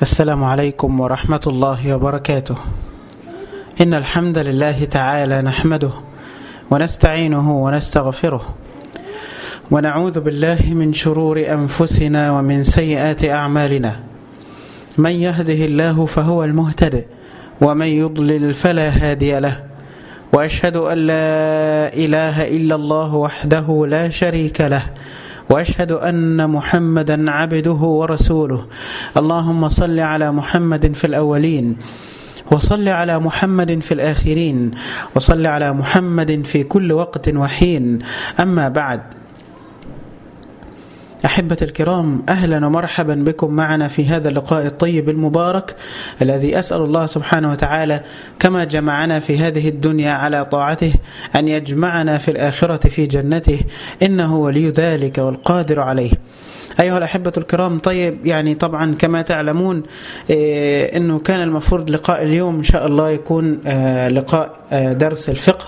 السلام عليكم ورحمة الله وبركاته إن الحمد لله تعالى نحمده ونستعينه ونستغفره ونعوذ بالله من شرور أنفسنا ومن سيئات أعمالنا من يهده الله فهو المهتد ومن يضلل فلا هادي له وأشهد أن لا إله إلا الله وحده لا شريك له واشهد ان محمدا عبده ورسوله اللهم صل على محمد في الاولين وصل على محمد في الاخرين وصل على محمد في كل وقت وحين اما بعد أحبة الكرام أهلا ومرحبا بكم معنا في هذا اللقاء الطيب المبارك الذي أسأل الله سبحانه وتعالى كما جمعنا في هذه الدنيا على طاعته أن يجمعنا في الآخرة في جنته إنه ولي ذلك والقادر عليه أيها الأحبة الكرام طيب يعني طبعا كما تعلمون إيه أنه كان المفروض لقاء اليوم إن شاء الله يكون آه لقاء آه درس الفقه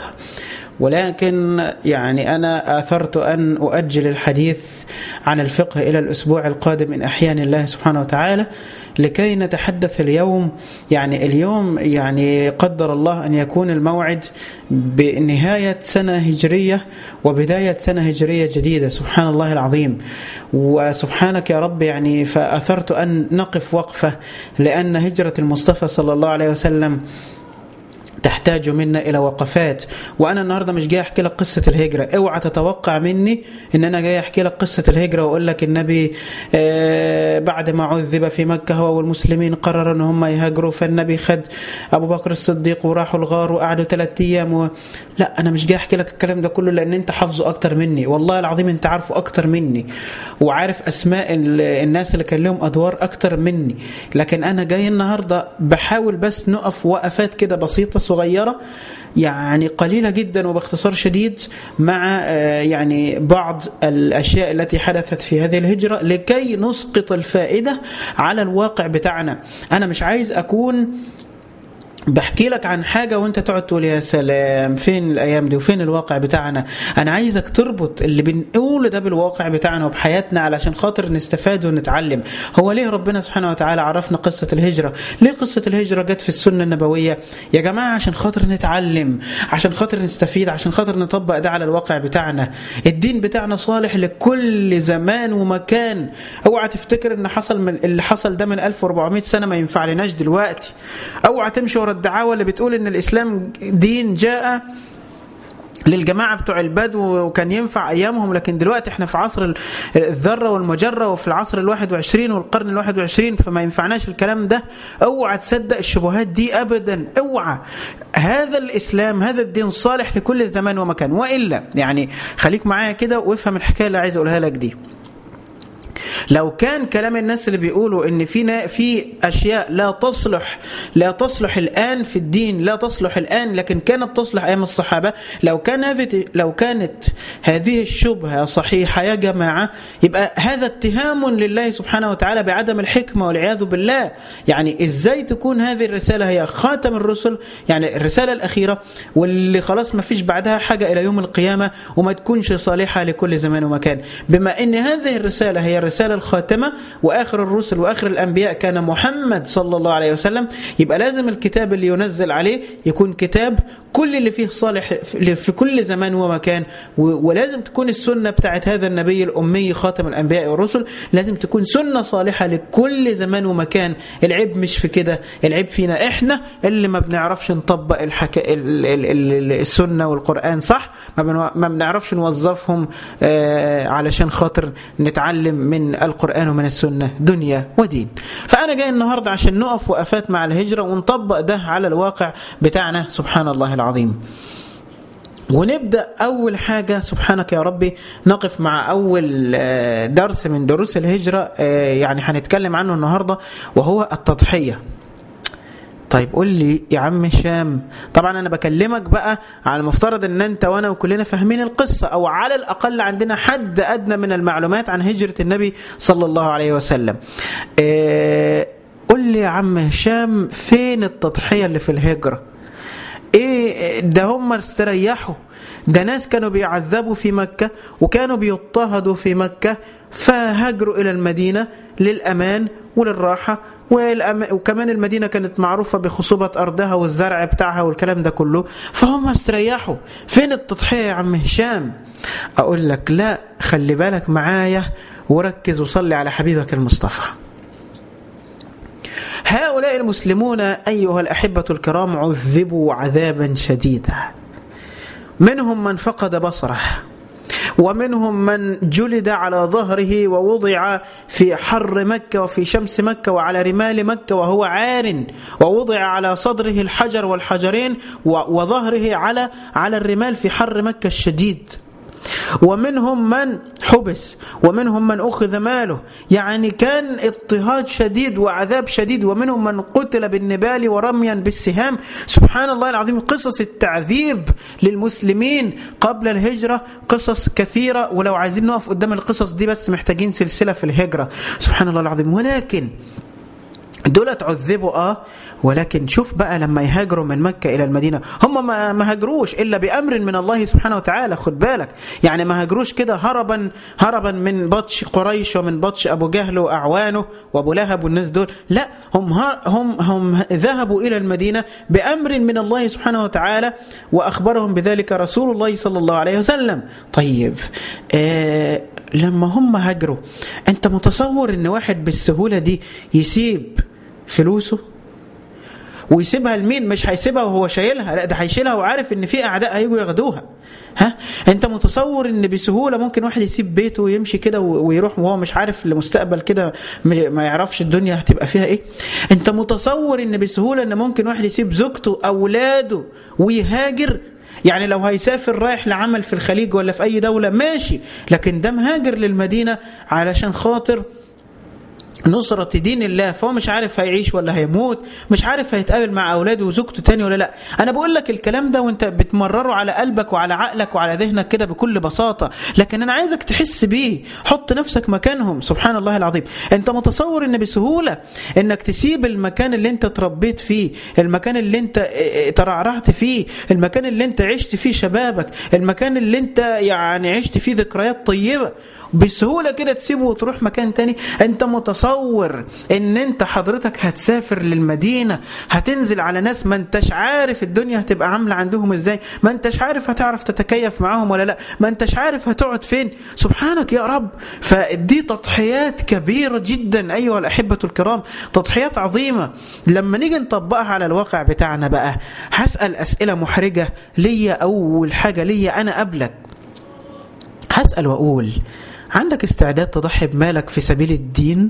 ولكن يعني أنا آثرت أن أؤجل الحديث عن الفقه إلى الأسبوع القادم من أحيان الله سبحانه وتعالى لكي نتحدث اليوم يعني اليوم يعني قدر الله أن يكون الموعد بنهاية سنة هجرية وبداية سنة هجرية جديدة سبحان الله العظيم وسبحانك يا رب يعني فأثرت أن نقف وقفة لأن هجرة المصطفى صلى الله عليه وسلم تحتاج منا الى وقفات وانا النهارده مش جاي احكي لك قصه الهجره اوعى تتوقع مني ان انا جاي احكي لك قصه الهجره واقول لك النبي بعد ما عذب في مكه هو والمسلمين قرروا ان هم يهاجروا فالنبي خد ابو بكر الصديق وراحوا الغار وقعدوا ثلاثة ايام و... لا انا مش جاي احكي لك الكلام ده كله لان انت حافظه اكتر مني والله العظيم انت عارفه اكتر مني وعارف اسماء الناس اللي كان لهم ادوار اكتر مني لكن انا جاي النهارده بحاول بس نقف وقفات كده بسيطه صغيرة يعني قليلة جدا وباختصار شديد مع يعني بعض الأشياء التي حدثت في هذه الهجرة لكي نسقط الفائدة على الواقع بتاعنا أنا مش عايز أكون بحكي لك عن حاجة وانت تقعد تقول يا سلام فين الأيام دي وفين الواقع بتاعنا أنا عايزك تربط اللي بنقوله ده بالواقع بتاعنا وبحياتنا علشان خاطر نستفاد ونتعلم هو ليه ربنا سبحانه وتعالى عرفنا قصة الهجرة ليه قصة الهجرة جت في السنة النبوية يا جماعة عشان خاطر نتعلم عشان خاطر نستفيد عشان خاطر نطبق ده على الواقع بتاعنا الدين بتاعنا صالح لكل زمان ومكان اوعى تفتكر ان حصل من اللي حصل ده من 1400 سنة ما ينفع لناش دلوقتي اوعى تمشي ورا الدعاوى اللي بتقول ان الاسلام دين جاء للجماعة بتوع البدو وكان ينفع أيامهم لكن دلوقتي احنا في عصر الذرة والمجرة وفي العصر الواحد وعشرين والقرن الواحد وعشرين فما ينفعناش الكلام ده اوعى تصدق الشبهات دي أبدا اوعى هذا الإسلام هذا الدين صالح لكل زمان ومكان وإلا يعني خليك معايا كده وافهم الحكاية اللي عايز أقولها لك دي لو كان كلام الناس اللي بيقولوا ان في في اشياء لا تصلح لا تصلح الان في الدين لا تصلح الان لكن كانت تصلح ايام الصحابه لو كان هذه لو كانت هذه الشبهه صحيحه يا جماعه يبقى هذا اتهام لله سبحانه وتعالى بعدم الحكمه والعياذ بالله يعني ازاي تكون هذه الرساله هي خاتم الرسل يعني الرساله الاخيره واللي خلاص ما فيش بعدها حاجه الى يوم القيامه وما تكونش صالحه لكل زمان ومكان بما ان هذه الرساله هي الرسالة الخاتمة وآخر الرسل وآخر الأنبياء كان محمد صلى الله عليه وسلم يبقى لازم الكتاب اللي ينزل عليه يكون كتاب كل اللي فيه صالح في كل زمان ومكان ولازم تكون السنة بتاعت هذا النبي الأمي خاتم الأنبياء والرسل لازم تكون سنة صالحة لكل زمان ومكان العيب مش في كده العيب فينا إحنا اللي ما بنعرفش نطبق الحكا... السنة والقرآن صح ما بنعرفش نوظفهم علشان خاطر نتعلم من القرآن ومن السنة دنيا ودين فأنا جاي النهاردة عشان نقف وقفات مع الهجرة ونطبق ده على الواقع بتاعنا سبحان الله العظيم ونبدأ أول حاجة سبحانك يا ربي نقف مع أول درس من دروس الهجرة يعني هنتكلم عنه النهاردة وهو التضحية طيب قول لي يا عم هشام طبعا انا بكلمك بقى على المفترض ان انت وانا وكلنا فاهمين القصه او على الاقل عندنا حد ادنى من المعلومات عن هجره النبي صلى الله عليه وسلم. إيه قول لي يا عم هشام فين التضحيه اللي في الهجره؟ ايه ده هم استريحوا ده ناس كانوا بيعذبوا في مكه وكانوا بيضطهدوا في مكه فهاجروا الى المدينه للامان وللراحة وكمان المدينة كانت معروفة بخصوبة أرضها والزرع بتاعها والكلام ده كله فهم استريحوا فين التضحية يا عم هشام أقول لك لا خلي بالك معايا وركز وصلي على حبيبك المصطفى هؤلاء المسلمون أيها الأحبة الكرام عذبوا عذابا شديدا منهم من فقد بصره ومنهم من جلد على ظهره ووضع في حر مكة وفي شمس مكة وعلى رمال مكة وهو عار ووضع على صدره الحجر والحجرين وظهره على على الرمال في حر مكة الشديد ومنهم من حبس ومنهم من أخذ ماله يعني كان اضطهاد شديد وعذاب شديد ومنهم من قتل بالنبال ورميا بالسهام سبحان الله العظيم قصص التعذيب للمسلمين قبل الهجرة قصص كثيرة ولو عايزين نقف قدام القصص دي بس محتاجين سلسلة في الهجرة سبحان الله العظيم ولكن دولت عذبوا اه ولكن شوف بقى لما يهاجروا من مكة إلى المدينة هم ما هاجروش إلا بأمر من الله سبحانه وتعالى خد بالك يعني ما هاجروش كده هربا هربا من بطش قريش ومن بطش أبو جهل وأعوانه وأبو لهب والناس دول لا هم هم هم ذهبوا إلى المدينة بأمر من الله سبحانه وتعالى وأخبرهم بذلك رسول الله صلى الله عليه وسلم طيب آه لما هم هاجروا أنت متصور أن واحد بالسهولة دي يسيب فلوسه ويسيبها لمين مش هيسيبها وهو شايلها لا ده هيشيلها وعارف ان في اعداء هيجوا ياخدوها ها انت متصور ان بسهوله ممكن واحد يسيب بيته ويمشي كده ويروح وهو مش عارف لمستقبل كده ما يعرفش الدنيا هتبقى فيها ايه انت متصور ان بسهوله ان ممكن واحد يسيب زوجته اولاده ويهاجر يعني لو هيسافر رايح لعمل في الخليج ولا في اي دوله ماشي لكن ده مهاجر للمدينه علشان خاطر نصرة دين الله فهو مش عارف هيعيش ولا هيموت مش عارف هيتقابل مع أولاده وزوجته تاني ولا لا أنا بقول لك الكلام ده وانت بتمرره على قلبك وعلى عقلك وعلى ذهنك كده بكل بساطة لكن أنا عايزك تحس بيه حط نفسك مكانهم سبحان الله العظيم انت متصور ان بسهولة انك تسيب المكان اللي انت تربيت فيه المكان اللي انت ترعرعت فيه المكان اللي انت عشت فيه شبابك المكان اللي انت يعني عشت فيه ذكريات طيبة بسهولة كده تسيبه وتروح مكان تاني انت متصور ان انت حضرتك هتسافر للمدينة هتنزل على ناس ما انتش عارف الدنيا هتبقى عاملة عندهم ازاي ما انتش عارف هتعرف تتكيف معاهم ولا لا ما انتش عارف هتقعد فين سبحانك يا رب فدي تضحيات كبيرة جدا ايها الاحبة الكرام تضحيات عظيمة لما نيجي نطبقها على الواقع بتاعنا بقى هسأل اسئلة محرجة ليا اول حاجة ليا انا قبلك هسأل واقول عندك استعداد تضحي بمالك في سبيل الدين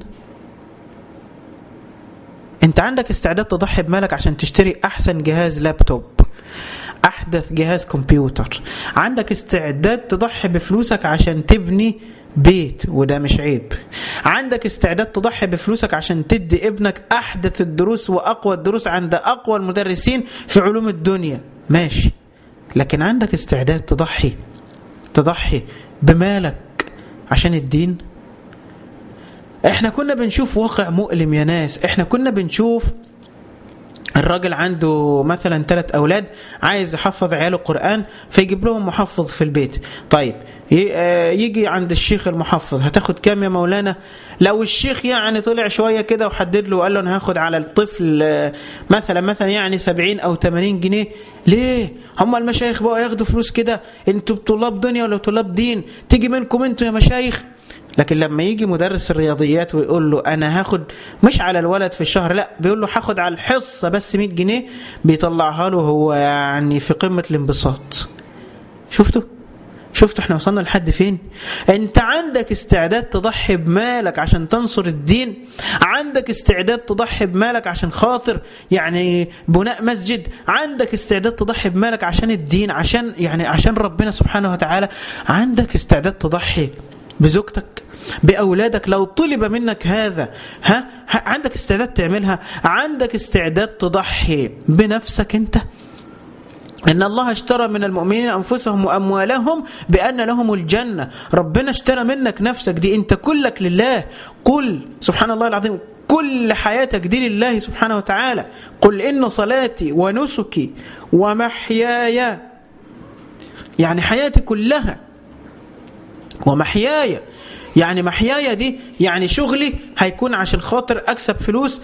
انت عندك استعداد تضحي بمالك عشان تشتري احسن جهاز لابتوب احدث جهاز كمبيوتر عندك استعداد تضحي بفلوسك عشان تبني بيت وده مش عيب عندك استعداد تضحي بفلوسك عشان تدي ابنك احدث الدروس واقوى الدروس عند اقوى المدرسين في علوم الدنيا ماشي لكن عندك استعداد تضحي تضحي بمالك عشان الدين احنا كنا بنشوف واقع مؤلم يا ناس احنا كنا بنشوف الراجل عنده مثلا ثلاث اولاد عايز يحفظ عياله القران فيجيب لهم محفظ في البيت طيب يجي عند الشيخ المحفظ هتاخد كام يا مولانا لو الشيخ يعني طلع شويه كده وحدد له وقال له انا هاخد على الطفل مثلا مثلا يعني 70 او 80 جنيه ليه هم المشايخ بقوا ياخدوا فلوس كده انتوا طلاب دنيا ولا طلاب دين تيجي منكم انتوا يا مشايخ لكن لما يجي مدرس الرياضيات ويقول له انا هاخد مش على الولد في الشهر لا بيقول له هاخد على الحصه بس 100 جنيه بيطلعها له هو يعني في قمه الانبساط شفتوا شفتوا احنا وصلنا لحد فين انت عندك استعداد تضحي بمالك عشان تنصر الدين عندك استعداد تضحي بمالك عشان خاطر يعني بناء مسجد عندك استعداد تضحي بمالك عشان الدين عشان يعني عشان ربنا سبحانه وتعالى عندك استعداد تضحي بزوجتك بأولادك لو طلب منك هذا ها عندك استعداد تعملها عندك استعداد تضحي بنفسك انت إن الله اشترى من المؤمنين أنفسهم وأموالهم بأن لهم الجنة ربنا اشترى منك نفسك دي أنت كلك لله قل سبحان الله العظيم كل حياتك دي لله سبحانه وتعالى قل إن صلاتي ونسكي ومحياي يعني حياتي كلها ومحياي يعني محياي دي يعني شغلي هيكون عشان خاطر اكسب فلوس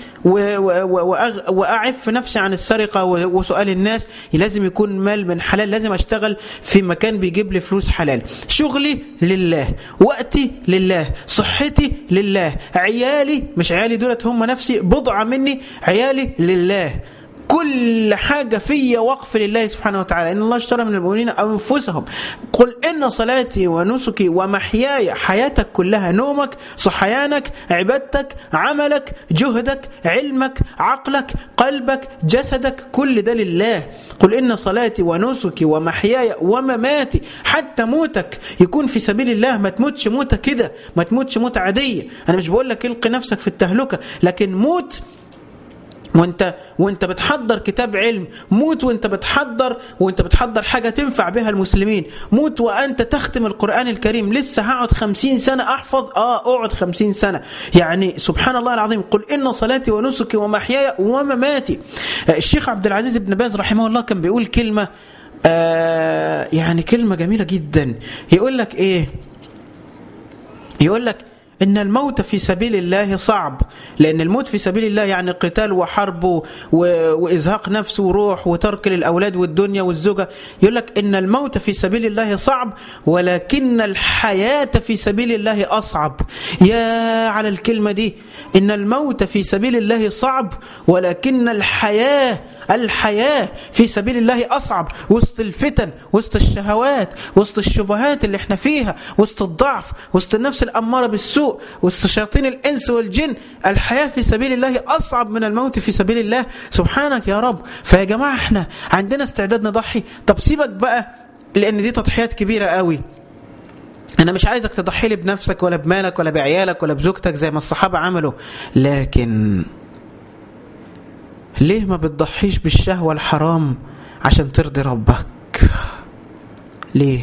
واعف نفسي عن السرقه وسؤال الناس لازم يكون مال من حلال لازم اشتغل في مكان بيجيب لي فلوس حلال شغلي لله وقتي لله صحتي لله عيالي مش عيالي دولت هم نفسي بضعه مني عيالي لله كل حاجة فيا وقف لله سبحانه وتعالى إن الله اشترى من المؤمنين أنفسهم قل إن صلاتي ونسكي ومحياي حياتك كلها نومك صحيانك عبادتك عملك جهدك علمك عقلك قلبك جسدك كل ده لله قل إن صلاتي ونسكي ومحياي ومماتي حتى موتك يكون في سبيل الله ما تموتش موتة كده ما تموتش موتة عادية أنا مش بقول لك القي نفسك في التهلكة لكن موت وانت وانت بتحضر كتاب علم موت وانت بتحضر وانت بتحضر حاجة تنفع بها المسلمين موت وانت تختم القرآن الكريم لسه هقعد خمسين سنة احفظ اه اقعد خمسين سنة يعني سبحان الله العظيم قل ان صلاتي ونسكي ومحياي ومماتي الشيخ عبد العزيز بن باز رحمه الله كان بيقول كلمة آه يعني كلمة جميلة جدا يقول لك ايه يقول لك إن الموت في سبيل الله صعب لأن الموت في سبيل الله يعني قتال وحرب و... وإزهاق نفس وروح وترك للأولاد والدنيا والزوجة يقول لك إن الموت في سبيل الله صعب ولكن الحياة في سبيل الله أصعب يا على الكلمة دي إن الموت في سبيل الله صعب ولكن الحياة الحياة في سبيل الله أصعب وسط الفتن وسط الشهوات وسط الشبهات اللي احنا فيها وسط الضعف وسط النفس الأمارة بالسوء وسط شياطين الإنس والجن الحياة في سبيل الله أصعب من الموت في سبيل الله سبحانك يا رب فيا جماعة احنا عندنا استعداد نضحي طب سيبك بقى لأن دي تضحيات كبيرة قوي أنا مش عايزك تضحي لي بنفسك ولا بمالك ولا بعيالك ولا بزوجتك زي ما الصحابة عملوا لكن ليه ما بتضحيش بالشهوة الحرام عشان ترضي ربك ليه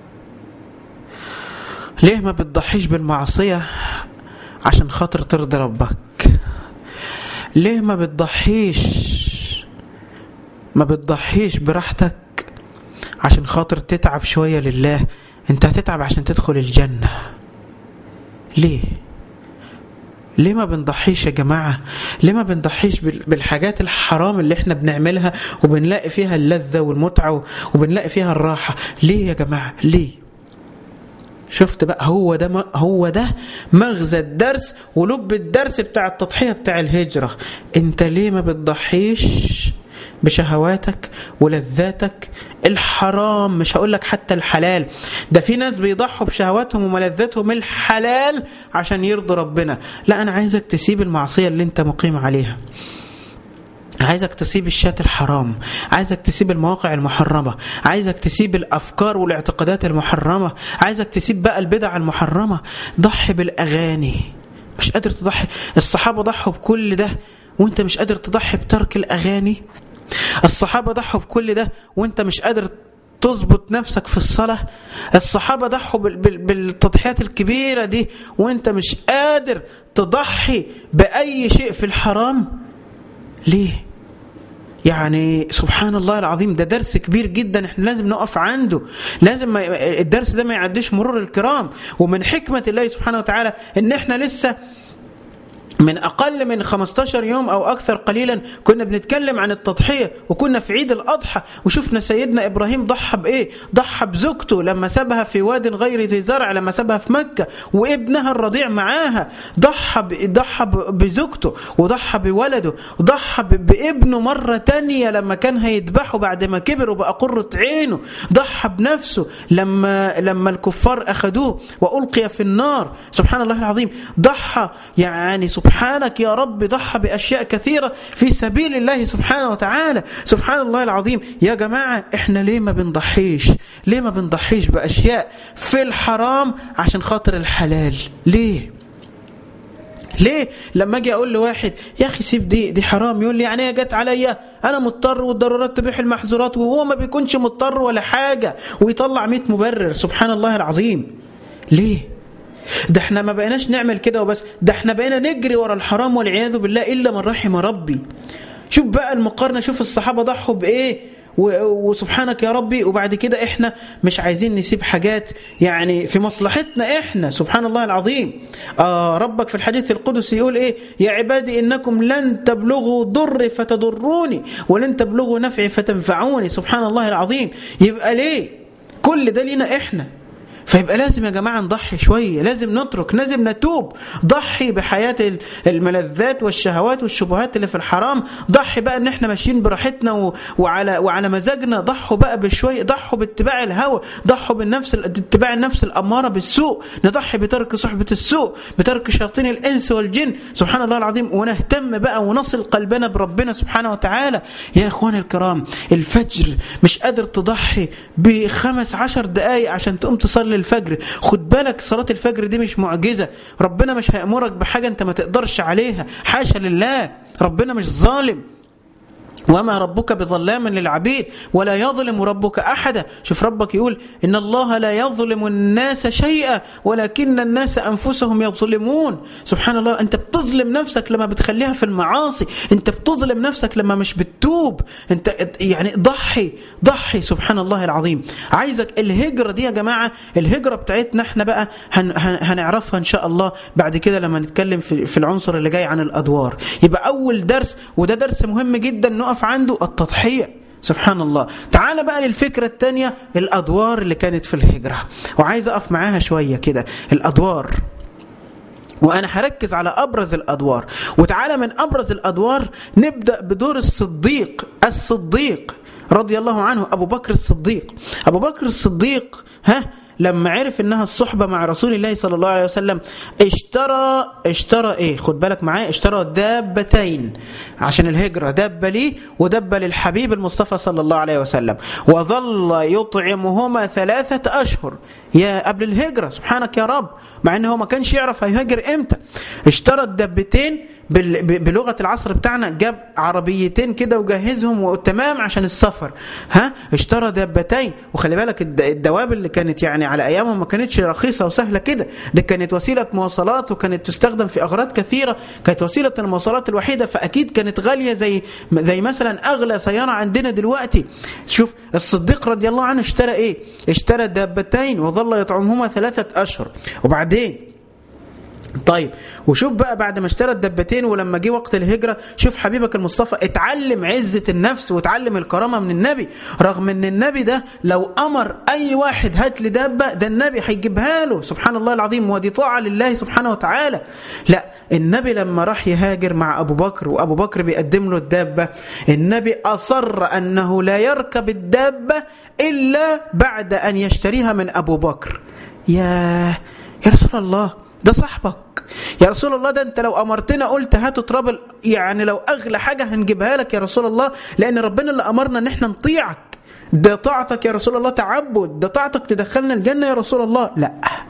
ليه ما بتضحيش بالمعصية عشان خاطر ترضي ربك ليه ما بتضحيش ما بتضحيش براحتك عشان خاطر تتعب شوية لله انت هتتعب عشان تدخل الجنة ليه ليه ما بنضحيش يا جماعة ليه ما بنضحيش بالحاجات الحرام اللي احنا بنعملها وبنلاقي فيها اللذة والمتعة وبنلاقي فيها الراحة ليه يا جماعة ليه شفت بقى هو ده هو ده مغزى الدرس ولب الدرس بتاع التضحية بتاع الهجرة انت ليه ما بتضحيش بشهواتك ولذاتك الحرام مش هقول لك حتى الحلال ده في ناس بيضحوا بشهواتهم وملذاتهم الحلال عشان يرضوا ربنا لا انا عايزك تسيب المعصية اللي انت مقيم عليها عايزك تسيب الشات الحرام عايزك تسيب المواقع المحرمة عايزك تسيب الأفكار والاعتقادات المحرمة عايزك تسيب بقى البدع المحرمة ضحي بالأغاني مش قادر تضحي الصحابة ضحوا بكل ده وانت مش قادر تضحي بترك الأغاني الصحابة ضحوا بكل ده وانت مش قادر تظبط نفسك في الصلاة الصحابة ضحوا بالتضحيات الكبيرة دي وانت مش قادر تضحي بأي شيء في الحرام ليه يعني سبحان الله العظيم ده درس كبير جدا احنا لازم نقف عنده لازم ما الدرس ده ما يعديش مرور الكرام ومن حكمة الله سبحانه وتعالى ان احنا لسه من أقل من 15 يوم أو أكثر قليلا كنا بنتكلم عن التضحية وكنا في عيد الأضحى وشفنا سيدنا إبراهيم ضحى بإيه ضحى بزوجته لما سابها في واد غير ذي زرع لما سابها في مكة وابنها الرضيع معاها ضحى ضحى بزوجته وضحى بولده وضحى بابنه مرة تانية لما كان هيذبحه بعد ما كبر وبقى قرة عينه ضحى بنفسه لما لما الكفار أخذوه وألقي في النار سبحان الله العظيم ضحى يعني سبحان سبحانك يا رب ضحى بأشياء كثيرة في سبيل الله سبحانه وتعالى سبحان الله العظيم يا جماعة احنا ليه ما بنضحيش ليه ما بنضحيش بأشياء في الحرام عشان خاطر الحلال ليه ليه لما اجي اقول لواحد يا اخي سيب دي دي حرام يقول لي يعني هي جت عليا انا مضطر والضرورات تبيح المحظورات وهو ما بيكونش مضطر ولا حاجه ويطلع 100 مبرر سبحان الله العظيم ليه ده احنا ما بقيناش نعمل كده وبس ده احنا بقينا نجري ورا الحرام والعياذ بالله الا من رحم ربي شوف بقى المقارنه شوف الصحابه ضحوا بايه وسبحانك يا ربي وبعد كده احنا مش عايزين نسيب حاجات يعني في مصلحتنا احنا سبحان الله العظيم آه ربك في الحديث القدسي يقول ايه يا عبادي انكم لن تبلغوا ضري فتضروني ولن تبلغوا نفعي فتنفعوني سبحان الله العظيم يبقى ليه كل ده لينا احنا فيبقى لازم يا جماعة نضحي شوية لازم نترك لازم نتوب ضحي بحياة الملذات والشهوات والشبهات اللي في الحرام ضحي بقى ان احنا ماشيين براحتنا وعلى وعلى مزاجنا ضحوا بقى بشوية ضحوا باتباع الهوى ضحوا بالنفس اتباع النفس الأمارة بالسوء نضحي بترك صحبة السوء بترك شياطين الإنس والجن سبحان الله العظيم ونهتم بقى ونصل قلبنا بربنا سبحانه وتعالى يا إخواني الكرام الفجر مش قادر تضحي بخمس عشر دقايق عشان تقوم تصلي الفجر خد بالك صلاة الفجر دي مش معجزة ربنا مش هيأمرك بحاجة انت ما تقدرش عليها حاشا لله ربنا مش ظالم وما ربك بظلام للعبيد ولا يظلم ربك أحدا شوف ربك يقول إن الله لا يظلم الناس شيئا ولكن الناس أنفسهم يظلمون سبحان الله أنت بتظلم نفسك لما بتخليها في المعاصي أنت بتظلم نفسك لما مش بتتوب أنت يعني ضحي ضحي سبحان الله العظيم عايزك الهجرة دي يا جماعة الهجرة بتاعتنا احنا بقى هن هنعرفها إن شاء الله بعد كده لما نتكلم في, في العنصر اللي جاي عن الأدوار يبقى أول درس وده درس مهم جدا نقف عنده التضحية سبحان الله تعال بقى للفكرة الثانية الأدوار اللي كانت في الهجرة وعايز أقف معاها شوية كده الأدوار وأنا هركز على أبرز الأدوار وتعالى من أبرز الأدوار نبدأ بدور الصديق الصديق رضي الله عنه أبو بكر الصديق أبو بكر الصديق ها لما عرف انها الصحبة مع رسول الله صلى الله عليه وسلم اشترى اشترى ايه خد بالك معايا اشترى دابتين عشان الهجرة دابة ليه ودابة للحبيب المصطفى صلى الله عليه وسلم وظل يطعمهما ثلاثة اشهر يا قبل الهجرة سبحانك يا رب مع انه ما كانش يعرف هيهاجر امتى اشترى الدابتين بلغة العصر بتاعنا جاب عربيتين كده وجهزهم وتمام عشان السفر ها اشترى دابتين وخلي بالك الدواب اللي كانت يعني على ايامهم ما كانتش رخيصة وسهلة كده دي كانت وسيلة مواصلات وكانت تستخدم في اغراض كثيرة كانت وسيلة المواصلات الوحيدة فاكيد كانت غالية زي زي مثلا اغلى سيارة عندنا دلوقتي شوف الصديق رضي الله عنه اشترى ايه اشترى دابتين وظل يطعمهما ثلاثة اشهر وبعدين طيب وشوف بقى بعد ما اشترى الدبتين ولما جه وقت الهجرة شوف حبيبك المصطفى اتعلم عزة النفس واتعلم الكرامة من النبي رغم ان النبي ده لو امر اي واحد هات لي دابة ده النبي هيجيبها له سبحان الله العظيم ودي طاعة لله سبحانه وتعالى لا النبي لما راح يهاجر مع ابو بكر وابو بكر بيقدم له الدابة النبي اصر انه لا يركب الدابة الا بعد ان يشتريها من ابو بكر يا يا رسول الله ده صاحبك يا رسول الله ده انت لو امرتنا قلت هاتوا تراب يعني لو اغلى حاجه هنجيبها لك يا رسول الله لان ربنا اللي امرنا ان احنا نطيعك ده طاعتك يا رسول الله تعبد ده طاعتك تدخلنا الجنه يا رسول الله لا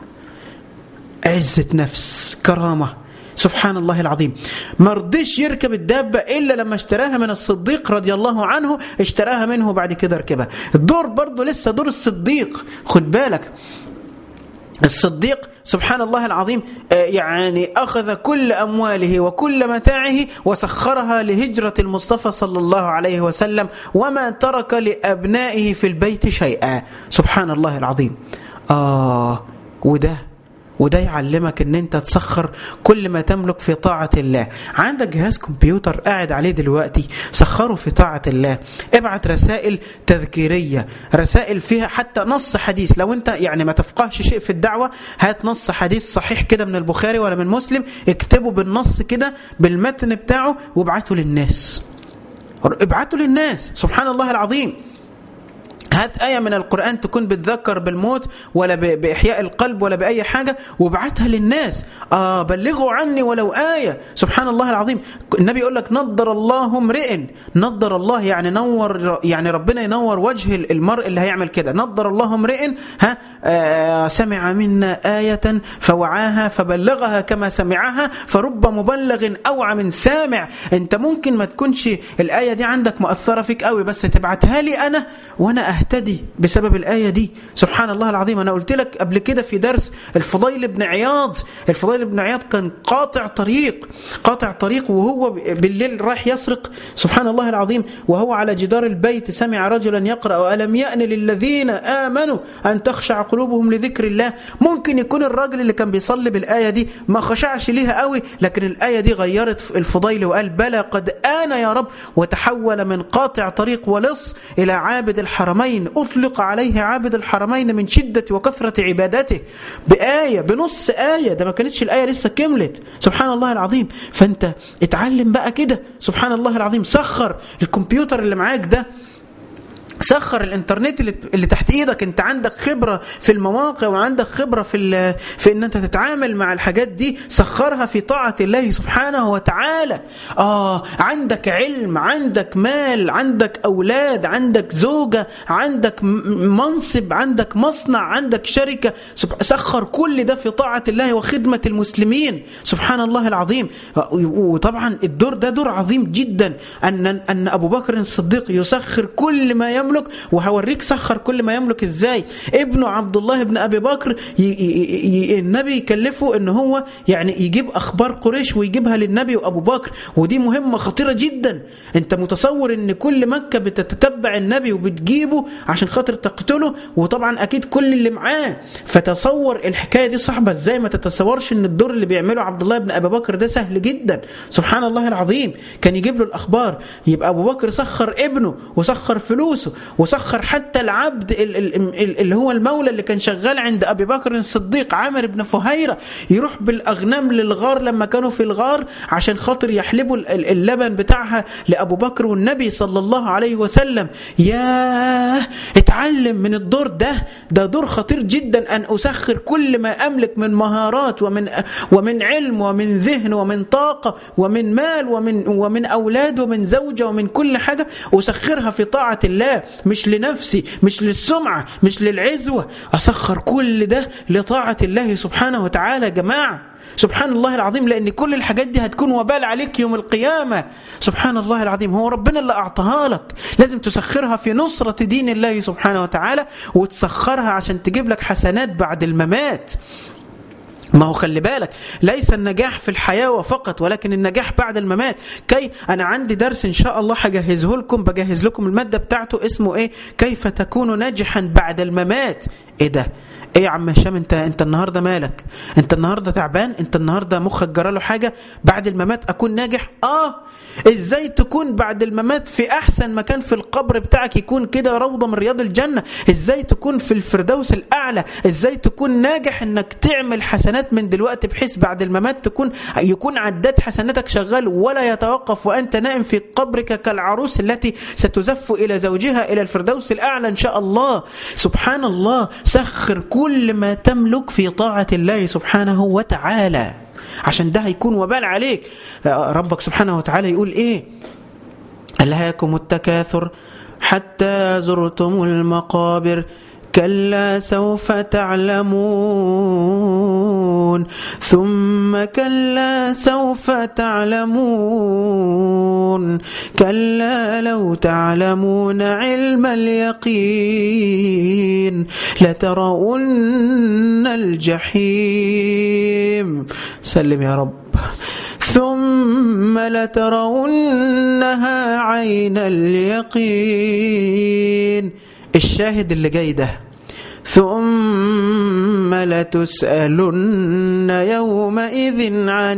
عزه نفس كرامه سبحان الله العظيم ما رضيش يركب الدابة إلا لما اشتراها من الصديق رضي الله عنه اشتراها منه بعد كده ركبها الدور برضه لسه دور الصديق خد بالك الصديق سبحان الله العظيم يعني أخذ كل أمواله وكل متاعه وسخرها لهجرة المصطفى صلى الله عليه وسلم وما ترك لأبنائه في البيت شيئا سبحان الله العظيم آه وده وده يعلمك ان انت تسخر كل ما تملك في طاعة الله عندك جهاز كمبيوتر قاعد عليه دلوقتي سخره في طاعة الله ابعت رسائل تذكيرية رسائل فيها حتى نص حديث لو انت يعني ما تفقهش شيء في الدعوة هات نص حديث صحيح كده من البخاري ولا من مسلم اكتبه بالنص كده بالمتن بتاعه وابعته للناس ابعته للناس سبحان الله العظيم هات آية من القرآن تكون بتذكر بالموت ولا بإحياء القلب ولا بأي حاجة وابعتها للناس آه بلغوا عني ولو آية سبحان الله العظيم النبي يقول لك نضر الله امرئ نضر الله يعني نور يعني ربنا ينور وجه المرء اللي هيعمل كده نضر الله امرئ ها آه سمع منا آية فوعاها فبلغها كما سمعها فرب مبلغ أوعى من سامع انت ممكن ما تكونش الآية دي عندك مؤثرة فيك قوي بس تبعتها لي أنا وأنا أهتدي بسبب الآية دي سبحان الله العظيم أنا قلت لك قبل كده في درس الفضيل بن عياض الفضيل بن عياض كان قاطع طريق قاطع طريق وهو بالليل رايح يسرق سبحان الله العظيم وهو على جدار البيت سمع رجلا يقرأ ألم يأن للذين آمنوا أن تخشع قلوبهم لذكر الله ممكن يكون الراجل اللي كان بيصلي بالآية دي ما خشعش ليها قوي لكن الآية دي غيرت الفضيل وقال بلى قد آن يا رب وتحول من قاطع طريق ولص إلى عابد الحرمين أطلق عليه عابد الحرمين من شدة وكثرة عبادته بآية بنص آية ده ما كانتش الآية لسه كملت سبحان الله العظيم فأنت اتعلم بقى كده سبحان الله العظيم سخر الكمبيوتر اللي معاك ده سخر الانترنت اللي, اللي تحت ايدك انت عندك خبرة في المواقع وعندك خبرة في في ان انت تتعامل مع الحاجات دي سخرها في طاعة الله سبحانه وتعالى اه عندك علم عندك مال عندك اولاد عندك زوجة عندك منصب عندك مصنع عندك شركة سخر كل ده في طاعة الله وخدمة المسلمين سبحان الله العظيم وطبعا الدور ده دور عظيم جدا ان ان ابو بكر الصديق يسخر كل ما يملك وهوريك سخر كل ما يملك ازاي ابنه عبد الله بن ابي بكر ي ي النبي يكلفه ان هو يعني يجيب اخبار قريش ويجيبها للنبي وابو بكر ودي مهمه خطيره جدا انت متصور ان كل مكه بتتتبع النبي وبتجيبه عشان خاطر تقتله وطبعا اكيد كل اللي معاه فتصور الحكايه دي صعبه ازاي ما تتصورش ان الدور اللي بيعمله عبد الله بن ابي بكر ده سهل جدا سبحان الله العظيم كان يجيب له الاخبار يبقى ابو بكر سخر ابنه وسخر فلوسه وسخر حتى العبد اللي هو المولى اللي كان شغال عند أبي بكر الصديق عامر بن فهيرة يروح بالأغنام للغار لما كانوا في الغار عشان خاطر يحلبوا اللبن بتاعها لأبو بكر والنبي صلى الله عليه وسلم ياه اتعلم من الدور ده ده دور خطير جدا أن أسخر كل ما أملك من مهارات ومن ومن علم ومن ذهن ومن طاقة ومن مال ومن ومن أولاد ومن زوجة ومن كل حاجة أسخرها في طاعة الله مش لنفسي مش للسمعة مش للعزوة أسخر كل ده لطاعة الله سبحانه وتعالى يا جماعة سبحان الله العظيم لأن كل الحاجات دي هتكون وبال عليك يوم القيامة سبحان الله العظيم هو ربنا اللي أعطاها لك لازم تسخرها في نصرة دين الله سبحانه وتعالى وتسخرها عشان تجيب لك حسنات بعد الممات ما هو خلي بالك ليس النجاح في الحياة وفقط ولكن النجاح بعد الممات كي أنا عندي درس إن شاء الله هجهزه لكم بجهز لكم المادة بتاعته اسمه إيه كيف تكون ناجحا بعد الممات إيه ده ايه يا عم هشام انت انت النهارده مالك انت النهارده تعبان انت النهارده مخك جراله حاجه بعد الممات اكون ناجح اه ازاي تكون بعد الممات في احسن مكان في القبر بتاعك يكون كده روضه من رياض الجنه ازاي تكون في الفردوس الاعلى ازاي تكون ناجح انك تعمل حسنات من دلوقتي بحيث بعد الممات تكون يكون عداد حسناتك شغال ولا يتوقف وانت نائم في قبرك كالعروس التي ستزف الى زوجها الى الفردوس الاعلى ان شاء الله سبحان الله سخر كل ما تملك في طاعه الله سبحانه وتعالى عشان ده هيكون وبال عليك ربك سبحانه وتعالى يقول ايه ألهاكم التكاثر حتى زرتم المقابر كلا سوف تعلمون ثم كلا سوف تعلمون كلا لو تعلمون علم اليقين لترون الجحيم سلم يا رب ثم لترونها عين اليقين الشاهد اللي جاي ده ثم لتسألن يومئذ عن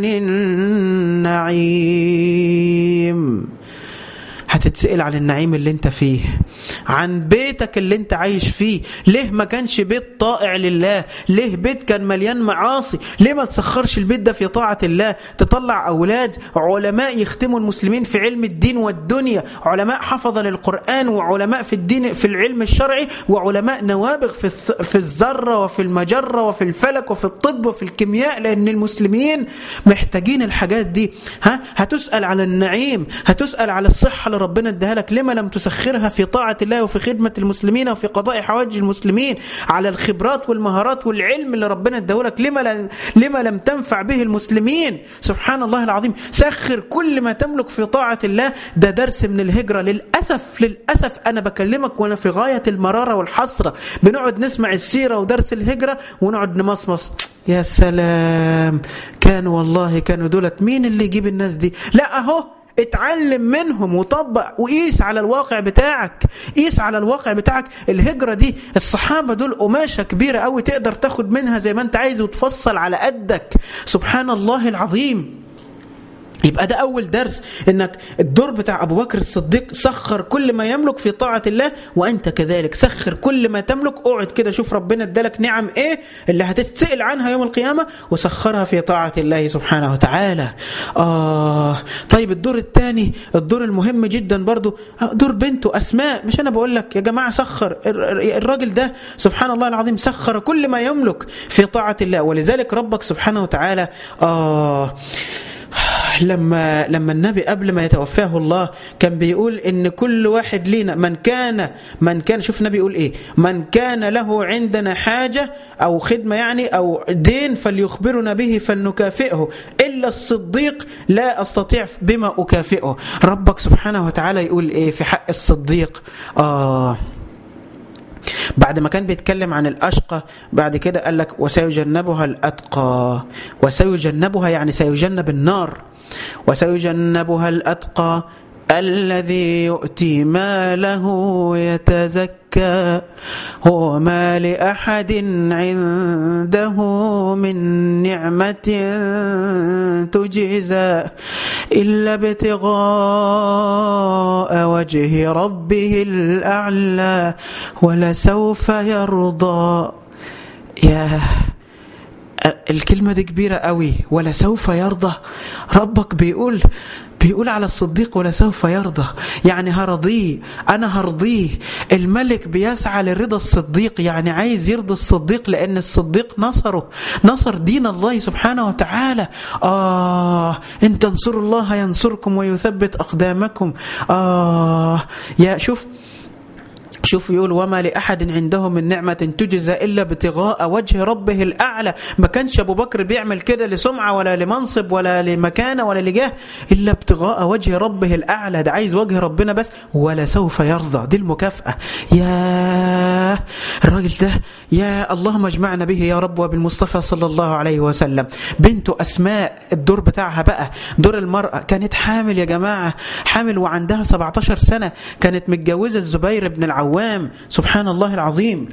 النعيم هتتسأل عن النعيم اللي انت فيه عن بيتك اللي انت عايش فيه ليه ما كانش بيت طائع لله ليه بيت كان مليان معاصي ليه ما تسخرش البيت ده في طاعة الله تطلع أولاد علماء يختموا المسلمين في علم الدين والدنيا علماء حفظ للقرآن وعلماء في الدين في العلم الشرعي وعلماء نوابغ في في الذرة وفي المجرة وفي الفلك وفي الطب وفي الكيمياء لأن المسلمين محتاجين الحاجات دي ها هتسأل على النعيم هتسأل على الصحة اللي ربنا ربنا اداها لك لما لم تسخرها في طاعة الله وفي خدمة المسلمين وفي قضاء حوائج المسلمين على الخبرات والمهارات والعلم اللي ربنا اداه لك لما لم, لما لم تنفع به المسلمين سبحان الله العظيم سخر كل ما تملك في طاعة الله ده درس من الهجرة للأسف للأسف أنا بكلمك وأنا في غاية المرارة والحسرة بنقعد نسمع السيرة ودرس الهجرة ونقعد نمصمص يا سلام كانوا والله كانوا دولت مين اللي يجيب الناس دي لا اهو اتعلم منهم وطبق وقيس على الواقع بتاعك قيس على الواقع بتاعك الهجرة دي الصحابة دول قماشة كبيرة قوي تقدر تاخد منها زي ما انت عايز وتفصل على قدك سبحان الله العظيم يبقى ده أول درس إنك الدور بتاع أبو بكر الصديق سخر كل ما يملك في طاعة الله وأنت كذلك سخر كل ما تملك اقعد كده شوف ربنا ادالك نعم إيه اللي هتتسأل عنها يوم القيامة وسخرها في طاعة الله سبحانه وتعالى آه طيب الدور الثاني الدور المهم جدا برضو دور بنته أسماء مش أنا بقول لك يا جماعة سخر الراجل ده سبحان الله العظيم سخر كل ما يملك في طاعة الله ولذلك ربك سبحانه وتعالى آه لما لما النبي قبل ما يتوفاه الله كان بيقول ان كل واحد لينا من كان من كان شوف النبي يقول ايه من كان له عندنا حاجه او خدمه يعني او دين فليخبرنا به فلنكافئه الا الصديق لا استطيع بما اكافئه ربك سبحانه وتعالى يقول ايه في حق الصديق اه بعد ما كان بيتكلم عن الأشقى بعد كده قال لك وسيجنبها الأتقى وسيجنبها يعني سيجنب النار وسيجنبها الأتقى الذي يؤتي ماله يتزكى هو ما لأحد عنده من نعمة تجزى إلا ابتغاء وجه ربه الأعلى ولسوف يرضى يا الكلمة دي كبيرة قوي ولسوف يرضى ربك بيقول بيقول على الصديق ولسوف يرضى يعني هرضيه أنا هرضيه الملك بيسعى لرضا الصديق يعني عايز يرضي الصديق لأن الصديق نصره نصر دين الله سبحانه وتعالى آه إن تنصروا الله ينصركم ويثبت أقدامكم آه يا شوف شوف يقول وما لأحد عنده من نعمة تجزى إلا ابتغاء وجه ربه الأعلى ما كانش أبو بكر بيعمل كده لسمعة ولا لمنصب ولا لمكانة ولا لجاه إلا ابتغاء وجه ربه الأعلى ده عايز وجه ربنا بس ولا سوف يرضى دي المكافأة يا الراجل ده يا اللهم اجمعنا به يا رب وبالمصطفى صلى الله عليه وسلم بنته أسماء الدور بتاعها بقى دور المرأة كانت حامل يا جماعة حامل وعندها 17 سنة كانت متجوزة الزبير بن العوام العوام سبحان الله العظيم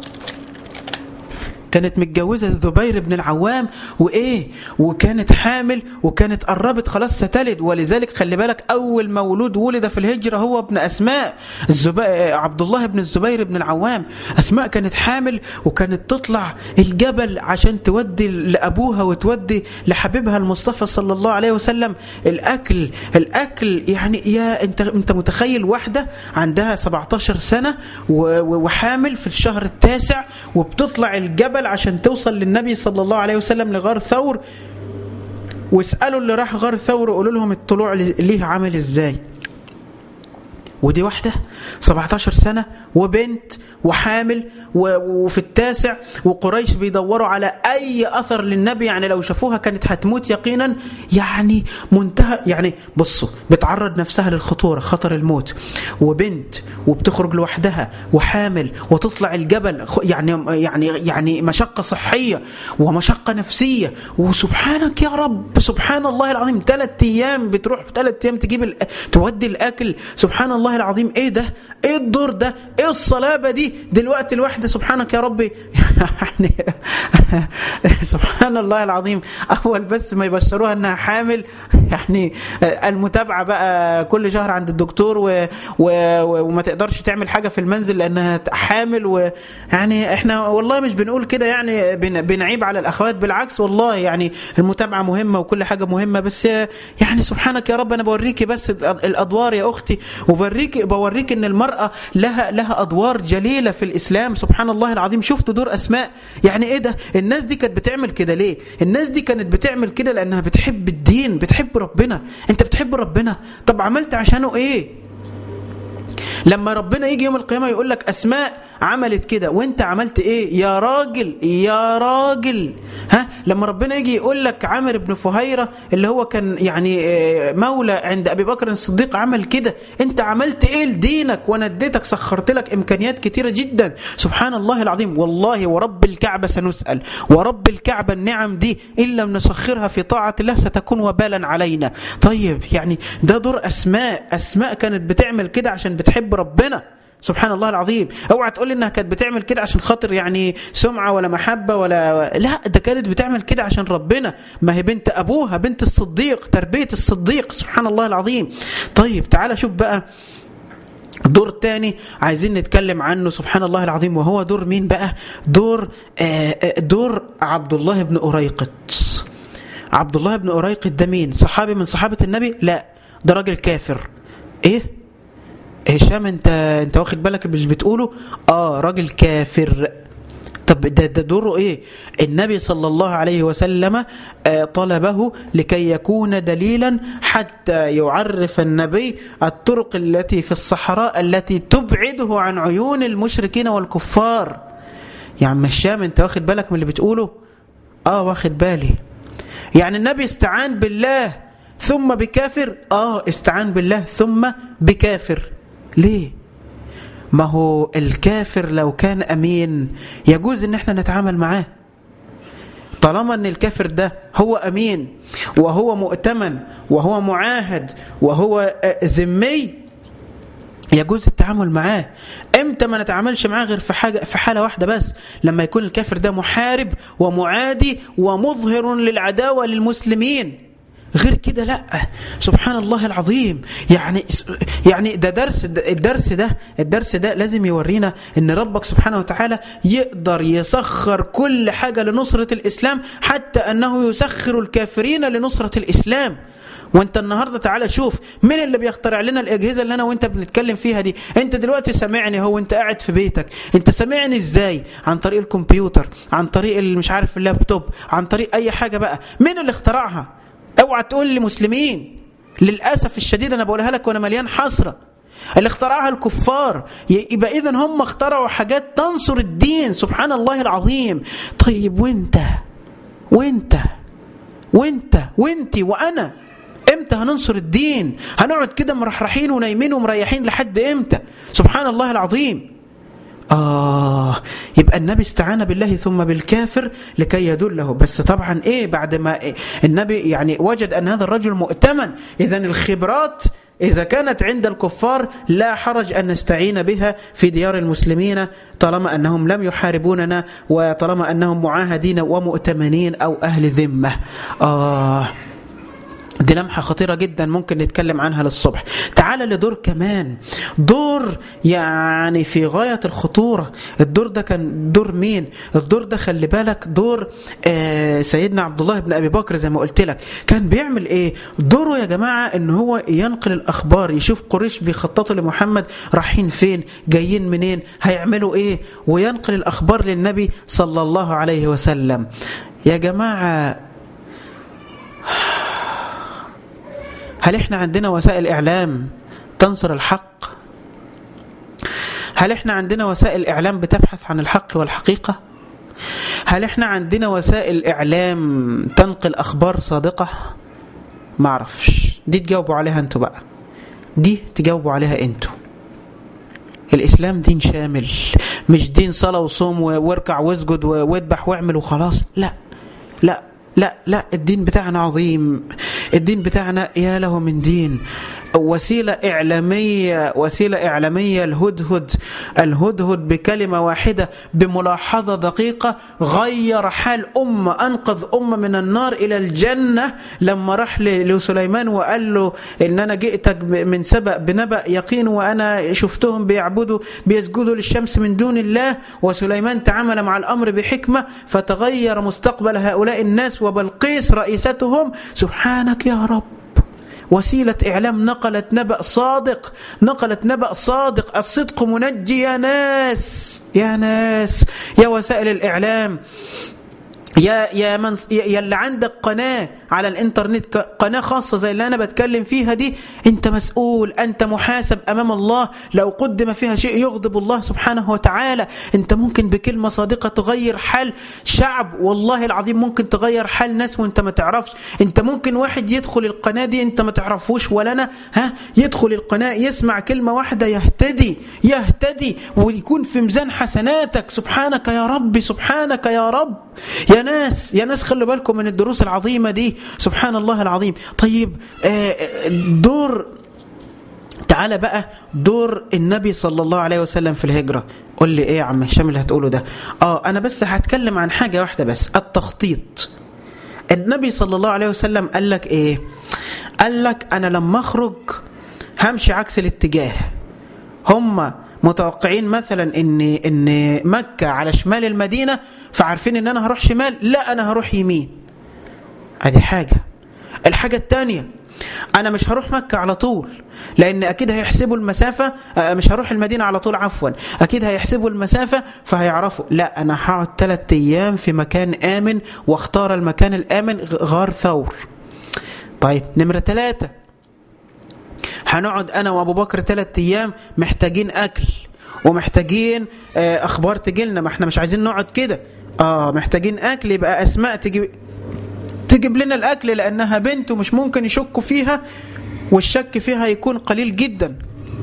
كانت متجوزة الزبير بن العوام وإيه وكانت حامل وكانت قربت خلاص ستلد ولذلك خلي بالك أول مولود ولد في الهجرة هو ابن أسماء الزبي... عبد الله بن الزبير بن العوام أسماء كانت حامل وكانت تطلع الجبل عشان تودي لأبوها وتودي لحبيبها المصطفى صلى الله عليه وسلم الأكل الأكل يعني يا أنت أنت متخيل واحدة عندها 17 سنة وحامل في الشهر التاسع وبتطلع الجبل عشان توصل للنبي صلى الله عليه وسلم لغار ثور واسألوا اللي راح غار ثور وقولوا لهم الطلوع ليه عامل ازاي ودي واحدة 17 سنة وبنت وحامل وفي التاسع وقريش بيدوروا على أي أثر للنبي يعني لو شافوها كانت هتموت يقينا يعني منتهى يعني بصوا بتعرض نفسها للخطورة خطر الموت وبنت وبتخرج لوحدها وحامل وتطلع الجبل يعني يعني يعني مشقة صحية ومشقة نفسية وسبحانك يا رب سبحان الله العظيم ثلاث أيام بتروح ثلاث أيام تجيب تودي الأكل سبحان الله العظيم ايه ده ايه الدور ده ايه الصلابة دي دلوقتي الواحدة سبحانك يا ربي يعني سبحان الله العظيم اول بس ما يبشروها انها حامل يعني المتابعة بقى كل شهر عند الدكتور و... و... وما تقدرش تعمل حاجة في المنزل لانها حامل ويعني احنا والله مش بنقول كده يعني بن... بنعيب على الاخوات بالعكس والله يعني المتابعة مهمة وكل حاجة مهمة بس يعني سبحانك يا رب انا بوريكي بس الادوار يا اختي وبوريك بوريك ان المرأة لها لها ادوار جليلة في الاسلام سبحان الله العظيم شفت دور اسماء يعني ايه ده الناس دي كانت بتعمل كده ليه الناس دي كانت بتعمل كده لانها بتحب الدين بتحب ربنا انت بتحب ربنا طب عملت عشانه ايه لما ربنا يجي يوم القيامة يقول لك أسماء عملت كده وانت عملت ايه يا راجل يا راجل ها لما ربنا يجي يقول لك عامر بن فهيرة اللي هو كان يعني مولى عند أبي بكر الصديق عمل كده انت عملت ايه لدينك وانا اديتك سخرت لك امكانيات كتيرة جدا سبحان الله العظيم والله ورب الكعبة سنسأل ورب الكعبة النعم دي إن لم نسخرها في طاعة الله ستكون وبالا علينا طيب يعني ده دور أسماء أسماء كانت بتعمل كده عشان بتحب ربنا سبحان الله العظيم اوعى تقول انها كانت بتعمل كده عشان خاطر يعني سمعه ولا محبه ولا لا ده كانت بتعمل كده عشان ربنا ما هي بنت ابوها بنت الصديق تربيه الصديق سبحان الله العظيم طيب تعالى شوف بقى دور تاني عايزين نتكلم عنه سبحان الله العظيم وهو دور مين بقى دور آه دور عبد الله بن أريقط عبد الله بن أريقط ده مين صحابي من صحابة النبي لا ده راجل كافر ايه هشام انت انت واخد بالك مش بتقوله اه راجل كافر طب ده, ده دوره ايه النبي صلى الله عليه وسلم طلبه لكي يكون دليلا حتى يعرف النبي الطرق التي في الصحراء التي تبعده عن عيون المشركين والكفار يا عم الشام انت واخد بالك من اللي بتقوله اه واخد بالي يعني النبي استعان بالله ثم بكافر اه استعان بالله ثم بكافر ليه ما هو الكافر لو كان أمين يجوز ان احنا نتعامل معاه طالما ان الكافر ده هو أمين وهو مؤتمن وهو معاهد وهو ذمي يجوز التعامل معاه امتى ما نتعاملش معاه غير في حاجه في حاله واحده بس لما يكون الكافر ده محارب ومعادي ومظهر للعداوه للمسلمين غير كده لا سبحان الله العظيم يعني يعني ده درس الدرس ده الدرس ده لازم يورينا ان ربك سبحانه وتعالى يقدر يسخر كل حاجه لنصره الاسلام حتى انه يسخر الكافرين لنصره الاسلام وانت النهارده تعالى شوف مين اللي بيخترع لنا الاجهزه اللي انا وانت بنتكلم فيها دي انت دلوقتي سامعني هو انت قاعد في بيتك انت سامعني ازاي عن طريق الكمبيوتر عن طريق مش عارف اللابتوب عن طريق اي حاجه بقى مين اللي اخترعها اوعى تقول لي مسلمين للاسف الشديد انا بقولها لك وانا مليان حسره اللي اخترعها الكفار يبقى اذا هم اخترعوا حاجات تنصر الدين سبحان الله العظيم طيب وانت وانت وانت وانتي وانا امتى هننصر الدين هنقعد كده مرحرحين ونايمين ومريحين لحد امتى سبحان الله العظيم آه يبقى النبي استعان بالله ثم بالكافر لكي يدله بس طبعا إيه بعد ما إيه النبي يعني وجد أن هذا الرجل مؤتمن إذا الخبرات إذا كانت عند الكفار لا حرج أن نستعين بها في ديار المسلمين طالما أنهم لم يحاربوننا وطالما أنهم معاهدين ومؤتمنين أو أهل ذمة آه دي لمحة خطيرة جدا ممكن نتكلم عنها للصبح تعال لدور كمان دور يعني في غاية الخطورة الدور ده كان دور مين الدور ده خلي بالك دور آه سيدنا عبد الله بن أبي بكر زي ما قلت لك كان بيعمل ايه دوره يا جماعة ان هو ينقل الأخبار يشوف قريش بيخططوا لمحمد رايحين فين جايين منين هيعملوا ايه وينقل الأخبار للنبي صلى الله عليه وسلم يا جماعة هل احنا عندنا وسائل اعلام تنصر الحق هل احنا عندنا وسائل اعلام بتبحث عن الحق والحقيقه هل احنا عندنا وسائل اعلام تنقل اخبار صادقه ما اعرفش دي تجاوبوا عليها انتوا بقى دي تجاوبوا عليها انتوا الاسلام دين شامل مش دين صلاه وصوم واركع واسجد واذبح واعمل وخلاص لا لا لا لا الدين بتاعنا عظيم الدين بتاعنا يا له من دين وسيلة إعلامية وسيلة إعلامية الهدهد الهدهد بكلمة واحدة بملاحظة دقيقة غير حال أمة أنقذ أمة من النار إلى الجنة لما راح لسليمان وقال له إن أنا جئتك من سبأ بنبأ يقين وأنا شفتهم بيعبدوا بيسجدوا للشمس من دون الله وسليمان تعامل مع الأمر بحكمة فتغير مستقبل هؤلاء الناس وبلقيس رئيستهم سبحانك يا رب وسيلة إعلام نقلت نبأ صادق نقلت نبأ صادق الصدق منجي يا ناس يا ناس يا وسائل الإعلام يا يا من يا اللي عندك قناه على الانترنت قناه خاصه زي اللي انا بتكلم فيها دي انت مسؤول انت محاسب امام الله لو قدم فيها شيء يغضب الله سبحانه وتعالى انت ممكن بكلمه صادقه تغير حال شعب والله العظيم ممكن تغير حال ناس وانت ما تعرفش انت ممكن واحد يدخل القناه دي انت ما تعرفوش ولا انا ها يدخل القناه يسمع كلمه واحده يهتدي يهتدي ويكون في ميزان حسناتك سبحانك يا ربي سبحانك يا رب يا ناس يا ناس خلوا بالكم من الدروس العظيمه دي سبحان الله العظيم طيب دور تعالى بقى دور النبي صلى الله عليه وسلم في الهجرة قول لي ايه يا عم هشام اللي هتقوله ده اه انا بس هتكلم عن حاجة واحدة بس التخطيط النبي صلى الله عليه وسلم قال لك ايه قال لك انا لما اخرج همشي عكس الاتجاه هم متوقعين مثلا ان ان مكة على شمال المدينة فعارفين ان انا هروح شمال لا انا هروح يمين ادي حاجة الحاجة الثانية انا مش هروح مكة على طول لان اكيد هيحسبوا المسافة مش هروح المدينة على طول عفوا اكيد هيحسبوا المسافة فهيعرفوا لا انا هقعد ثلاثة ايام في مكان امن واختار المكان الامن غار ثور طيب نمرة ثلاثة هنقعد انا وابو بكر ثلاثة ايام محتاجين اكل ومحتاجين اخبار تجيلنا ما احنا مش عايزين نقعد كده اه محتاجين اكل يبقى اسماء تجيب تجيب لنا الاكل لانها بنت ومش ممكن يشكوا فيها والشك فيها يكون قليل جدا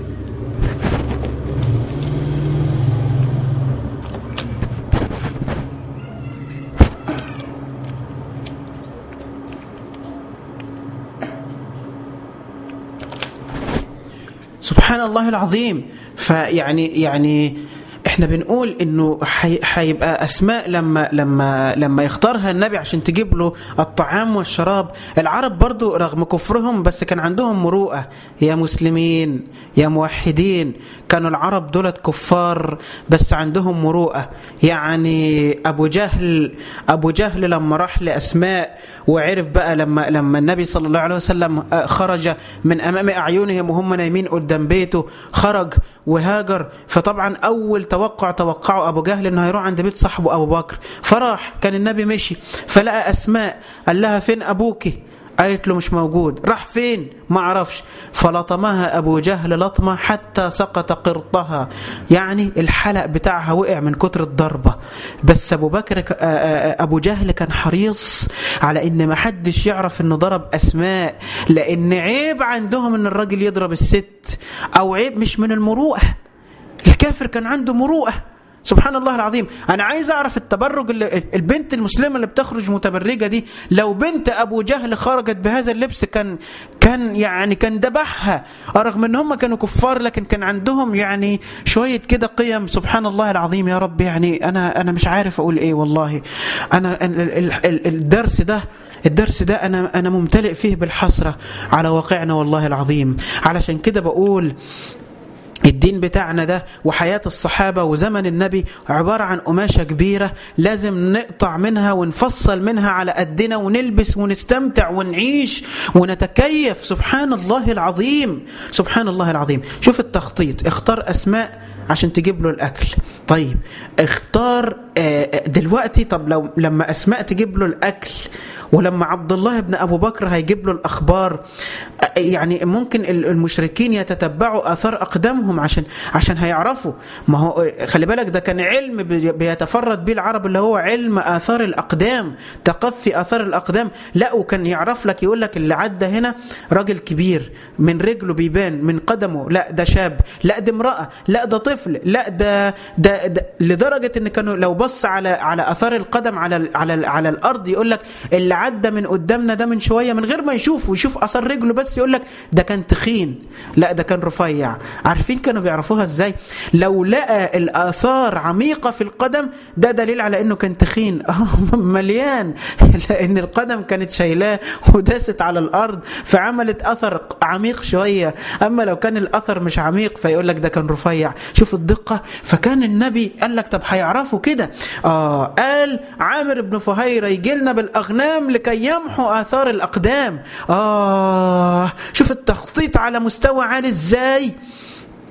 سبحان الله العظيم فيعني يعني احنا بنقول انه هيبقى اسماء لما لما لما يختارها النبي عشان تجيب له الطعام والشراب العرب برضو رغم كفرهم بس كان عندهم مروءه يا مسلمين يا موحدين كانوا العرب دولت كفار بس عندهم مروءه يعني ابو جهل ابو جهل لما راح لاسماء وعرف بقى لما لما النبي صلى الله عليه وسلم خرج من امام اعينهم وهم نايمين قدام بيته خرج وهاجر فطبعا اول توقع توقعه ابو جهل انه هيروح عند بيت صاحبه ابو بكر فراح كان النبي مشي فلقى اسماء قال لها فين ابوكي قالت له مش موجود راح فين ما عرفش فلطمها ابو جهل لطمه حتى سقط قرطها يعني الحلق بتاعها وقع من كتر الضربه بس ابو بكر ابو جهل كان حريص على ان ما حدش يعرف انه ضرب اسماء لان عيب عندهم ان الراجل يضرب الست او عيب مش من المروءه الكافر كان عنده مروءه سبحان الله العظيم انا عايز اعرف التبرج اللي البنت المسلمه اللي بتخرج متبرجه دي لو بنت ابو جهل خرجت بهذا اللبس كان كان يعني كان ذبحها رغم ان هم كانوا كفار لكن كان عندهم يعني شويه كده قيم سبحان الله العظيم يا رب يعني انا انا مش عارف اقول ايه والله انا الدرس ده الدرس ده انا انا ممتلئ فيه بالحسره على واقعنا والله العظيم علشان كده بقول الدين بتاعنا ده وحياة الصحابة وزمن النبي عبارة عن قماشة كبيرة لازم نقطع منها ونفصل منها على قدنا ونلبس ونستمتع ونعيش ونتكيف سبحان الله العظيم سبحان الله العظيم شوف التخطيط اختار أسماء عشان تجيب له الأكل طيب اختار دلوقتي طب لو لما أسماء تجيب له الأكل ولما عبد الله بن أبو بكر هيجيب له الأخبار يعني ممكن المشركين يتتبعوا آثار أقدامهم عشان عشان هيعرفوا ما هو خلي بالك ده كان علم بيتفرد به العرب اللي هو علم آثار الأقدام تقفي آثار الأقدام لا وكان يعرف لك يقول لك اللي عدى هنا راجل كبير من رجله بيبان من قدمه لا ده شاب لا ده امرأة لا ده طفل لا ده ده, ده لدرجة ان كانوا لو بص على على آثار القدم على على على الأرض يقول لك اللي عدى من قدامنا ده من شوية من غير ما يشوف ويشوف أثر رجله بس يقول لك ده كان تخين لا ده كان رفيع عارفين كانوا بيعرفوها ازاي لو لقى الآثار عميقة في القدم ده دليل على انه كان تخين مليان لان القدم كانت شايلاه وداست على الارض فعملت اثر عميق شوية اما لو كان الاثر مش عميق فيقول لك ده كان رفيع شوف الدقة فكان النبي قال لك طب هيعرفوا كده اه قال عامر بن فهيرة يجي لنا بالاغنام لكي يمحوا اثار الاقدام اه شوف التخطيط على مستوى عالي ازاي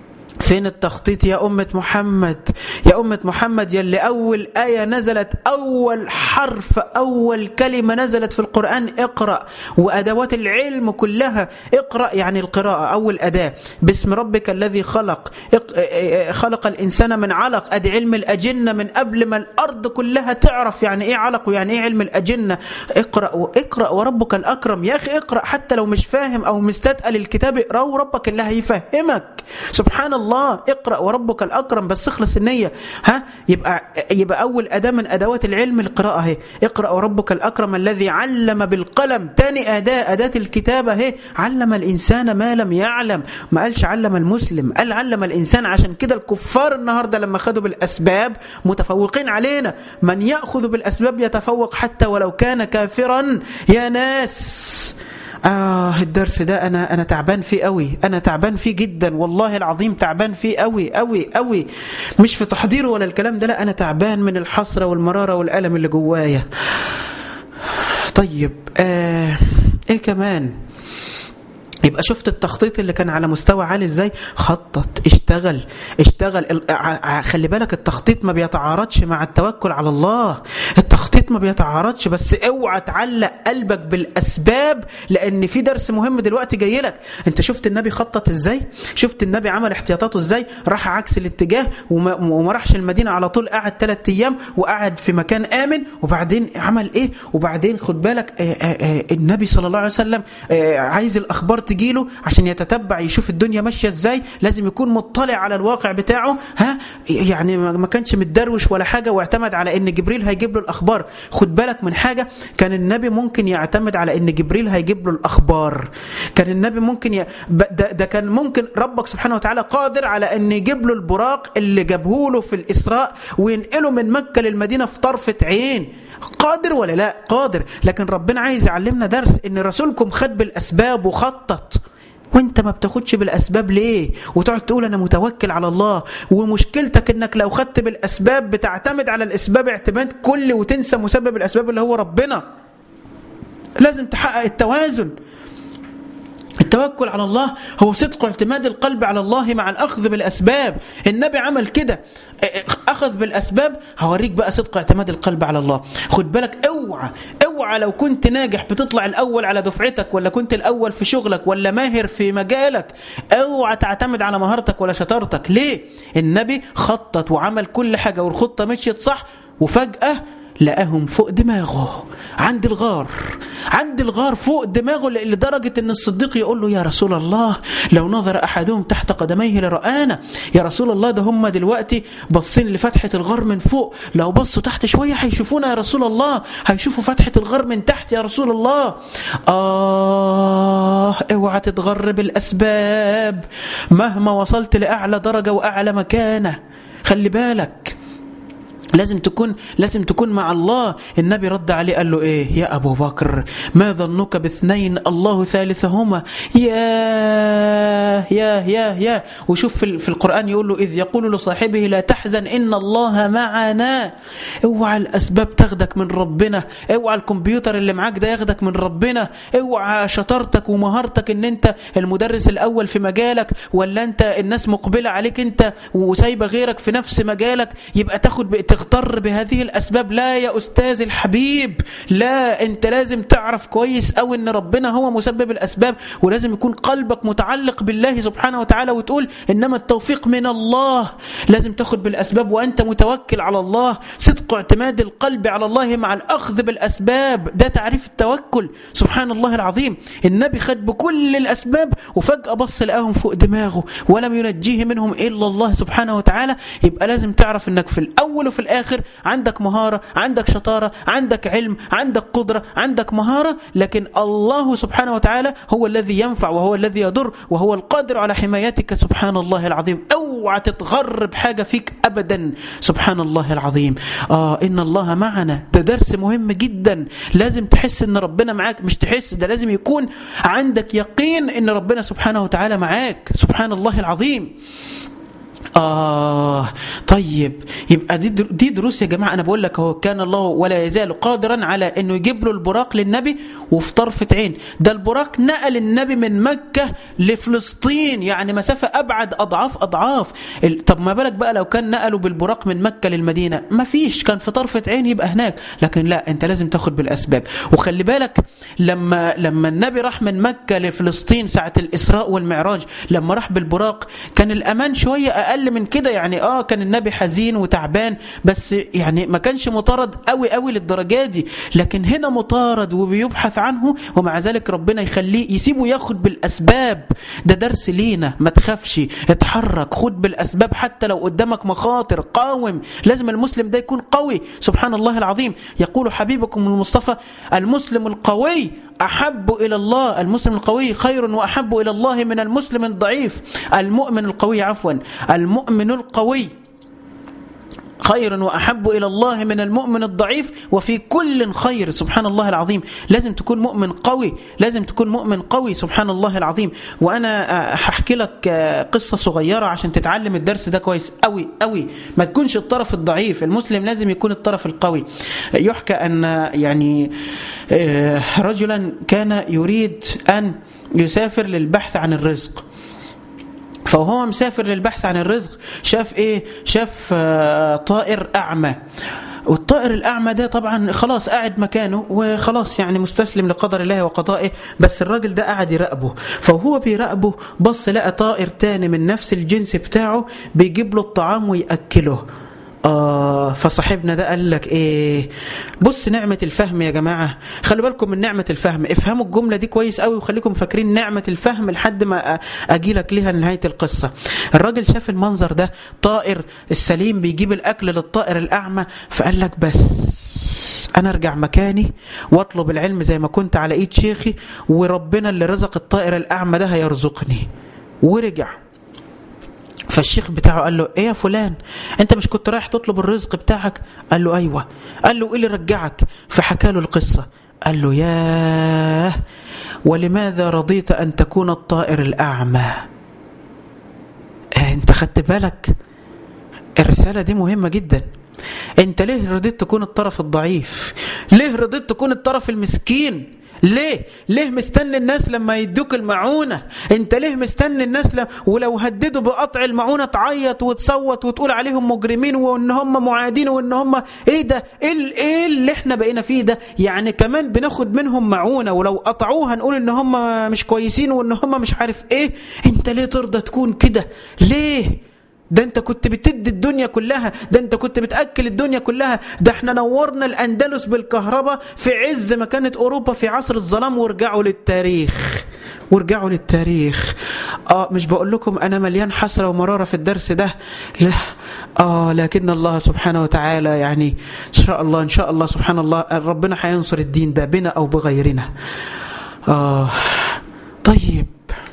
فين التخطيط يا أمة محمد يا أمة محمد يلي أول آية نزلت أول حرف أول كلمة نزلت في القرآن اقرأ وأدوات العلم كلها اقرأ يعني القراءة أول أداة باسم ربك الذي خلق خلق الإنسان من علق أدي علم الأجنة من قبل ما الأرض كلها تعرف يعني إيه علق ويعني إيه علم الأجنة اقرأ اقرأ وربك الأكرم يا أخي اقرأ حتى لو مش فاهم أو مستثقل الكتاب اقرأه وربك اللي هيفهمك سبحان الله اقرأ وربك الأكرم بس اخلص النية ها يبقى يبقى أول أداة من أدوات العلم القراءة اهي اقرأ وربك الأكرم الذي علم بالقلم تاني أداة أداة الكتابة اهي علم الإنسان ما لم يعلم ما قالش علم المسلم قال علم الإنسان عشان كده الكفار النهاردة لما خدوا بالأسباب متفوقين علينا من يأخذ بالأسباب يتفوق حتى ولو كان كافرا يا ناس آه الدرس ده أنا أنا تعبان فيه قوي أنا تعبان فيه جدا والله العظيم تعبان فيه قوي قوي قوي مش في تحضيره ولا الكلام ده لا أنا تعبان من الحسرة والمرارة والألم اللي جوايا طيب آه إيه كمان يبقى شفت التخطيط اللي كان على مستوى عالي ازاي خطط اشتغل اشتغل خلي بالك التخطيط ما بيتعارضش مع التوكل على الله التخطيط ما بيتعارضش بس اوعى تعلق قلبك بالاسباب لان في درس مهم دلوقتي جاي لك انت شفت النبي خطط ازاي شفت النبي عمل احتياطاته ازاي راح عكس الاتجاه وما, وما راحش المدينه على طول قعد ثلاث ايام وقعد في مكان امن وبعدين عمل ايه وبعدين خد بالك آآ آآ النبي صلى الله عليه وسلم عايز الاخبار تجيله عشان يتتبع يشوف الدنيا ماشيه ازاي لازم يكون مطلع على الواقع بتاعه ها يعني ما كانش متدروش ولا حاجه واعتمد على ان جبريل هيجيب له الاخبار خد بالك من حاجه كان النبي ممكن يعتمد على ان جبريل هيجيب له الاخبار كان النبي ممكن ي... ده, ده كان ممكن ربك سبحانه وتعالى قادر على ان يجيب له البراق اللي جابه له في الاسراء وينقله من مكه للمدينه في طرفه عين قادر ولا لا قادر لكن ربنا عايز يعلمنا درس ان رسولكم خد بالاسباب وخطط وانت ما بتاخدش بالاسباب ليه وتقعد تقول انا متوكل على الله ومشكلتك انك لو خدت بالاسباب بتعتمد على الاسباب اعتماد كلي وتنسى مسبب الاسباب اللي هو ربنا لازم تحقق التوازن التوكل على الله هو صدق اعتماد القلب على الله مع الأخذ بالأسباب النبي عمل كده أخذ بالأسباب هوريك بقى صدق اعتماد القلب على الله خد بالك اوعى اوعى لو كنت ناجح بتطلع الأول على دفعتك ولا كنت الأول في شغلك ولا ماهر في مجالك اوعى تعتمد على مهارتك ولا شطارتك ليه النبي خطط وعمل كل حاجة والخطة مشيت صح وفجأة لقاهم فوق دماغه عند الغار عند الغار فوق دماغه لدرجة ان الصديق يقول له يا رسول الله لو نظر احدهم تحت قدميه لرآنا يا رسول الله ده هم دلوقتي باصين لفتحة الغار من فوق لو بصوا تحت شوية هيشوفونا يا رسول الله هيشوفوا فتحة الغار من تحت يا رسول الله آه اوعى تتغر بالأسباب مهما وصلت لأعلى درجة وأعلى مكانة خلي بالك لازم تكون لازم تكون مع الله النبي رد عليه قال له ايه يا ابو بكر ما ظنك باثنين الله ثالثهما يا يا يا يا وشوف في, في القران يقول له اذ يقول لصاحبه لا تحزن ان الله معنا اوعى الاسباب تاخدك من ربنا اوعى الكمبيوتر اللي معاك ده ياخدك من ربنا اوعى شطارتك ومهارتك ان انت المدرس الاول في مجالك ولا انت الناس مقبله عليك انت وسايبه غيرك في نفس مجالك يبقى تاخد تغتر بهذه الأسباب لا يا أستاذ الحبيب لا أنت لازم تعرف كويس أو أن ربنا هو مسبب الأسباب ولازم يكون قلبك متعلق بالله سبحانه وتعالى وتقول إنما التوفيق من الله لازم تاخد بالأسباب وأنت متوكل على الله صدق اعتماد القلب على الله مع الأخذ بالأسباب ده تعريف التوكل سبحان الله العظيم النبي خد بكل الأسباب وفجأة بص لقاهم فوق دماغه ولم ينجيه منهم إلا الله سبحانه وتعالى يبقى لازم تعرف أنك في الأول وفي الآخر عندك مهارة عندك شطارة عندك علم عندك قدرة عندك مهارة لكن الله سبحانه وتعالى هو الذي ينفع وهو الذي يضر وهو القادر على حمايتك سبحان الله العظيم اوعى تتغر بحاجة فيك أبدا سبحان الله العظيم آه إن الله معنا ده درس مهم جدا لازم تحس إن ربنا معاك مش تحس ده لازم يكون عندك يقين إن ربنا سبحانه وتعالى معاك سبحان الله العظيم آه طيب يبقى دي دي دروس يا جماعة أنا بقول لك هو كان الله ولا يزال قادرا على إنه يجيب له البراق للنبي وفي طرفة عين ده البراق نقل النبي من مكة لفلسطين يعني مسافة أبعد أضعاف أضعاف طب ما بالك بقى لو كان نقله بالبراق من مكة للمدينة ما فيش كان في طرفة عين يبقى هناك لكن لا أنت لازم تاخد بالأسباب وخلي بالك لما لما النبي راح من مكة لفلسطين ساعة الإسراء والمعراج لما راح بالبراق كان الأمان شوية أقل من كده يعني اه كان النبي حزين وتعبان بس يعني ما كانش مطارد قوي قوي للدرجه دي لكن هنا مطارد وبيبحث عنه ومع ذلك ربنا يخليه يسيبه ياخد بالاسباب ده درس لينا ما تخافش اتحرك خد بالاسباب حتى لو قدامك مخاطر قاوم لازم المسلم ده يكون قوي سبحان الله العظيم يقول حبيبكم المصطفى المسلم القوي أحب إلى الله المسلم القوي خير وأحب إلى الله من المسلم الضعيف المؤمن القوي عفوا المؤمن القوي خير وأحب إلى الله من المؤمن الضعيف وفي كل خير سبحان الله العظيم لازم تكون مؤمن قوي لازم تكون مؤمن قوي سبحان الله العظيم وأنا هحكي لك قصة صغيرة عشان تتعلم الدرس ده كويس قوي قوي ما تكونش الطرف الضعيف المسلم لازم يكون الطرف القوي يحكى أن يعني رجلا كان يريد أن يسافر للبحث عن الرزق فهو مسافر للبحث عن الرزق شاف ايه شاف طائر اعمى والطائر الأعمى ده طبعا خلاص قاعد مكانه وخلاص يعني مستسلم لقدر الله وقضائه بس الراجل ده قاعد يراقبه فهو بيراقبه بص لقى طائر تاني من نفس الجنس بتاعه بيجيب له الطعام ويأكله آه فصاحبنا ده قال لك إيه بص نعمة الفهم يا جماعة خلوا بالكم من نعمة الفهم افهموا الجملة دي كويس قوي وخليكم فاكرين نعمة الفهم لحد ما أجي لك ليها نهاية القصة الراجل شاف المنظر ده طائر السليم بيجيب الأكل للطائر الأعمى فقال لك بس أنا أرجع مكاني وأطلب العلم زي ما كنت على إيد شيخي وربنا اللي رزق الطائر الأعمى ده هيرزقني ورجع فالشيخ بتاعه قال له ايه يا فلان انت مش كنت رايح تطلب الرزق بتاعك قال له ايوه قال له ايه اللي رجعك فحكى له القصه قال له ياه ولماذا رضيت ان تكون الطائر الاعمى اه انت خدت بالك الرساله دي مهمه جدا انت ليه رضيت تكون الطرف الضعيف ليه رضيت تكون الطرف المسكين ليه ليه مستني الناس لما يدوك المعونة انت ليه مستني الناس لما ولو هددوا بقطع المعونة تعيط وتصوت وتقول عليهم مجرمين وان هم معادين وان هم ايه ده ايه, ايه اللي احنا بقينا فيه ده يعني كمان بناخد منهم معونة ولو قطعوها نقول ان هم مش كويسين وان هم مش عارف ايه انت ليه ترضى تكون كده ليه ده انت كنت بتدي الدنيا كلها ده انت كنت بتأكل الدنيا كلها ده احنا نورنا الأندلس بالكهرباء في عز ما كانت أوروبا في عصر الظلام وارجعوا للتاريخ وارجعوا للتاريخ اه مش بقول لكم انا مليان حسرة ومرارة في الدرس ده لا اه لكن الله سبحانه وتعالى يعني ان شاء الله ان شاء الله سبحان الله ربنا هينصر الدين ده بنا او بغيرنا اه طيب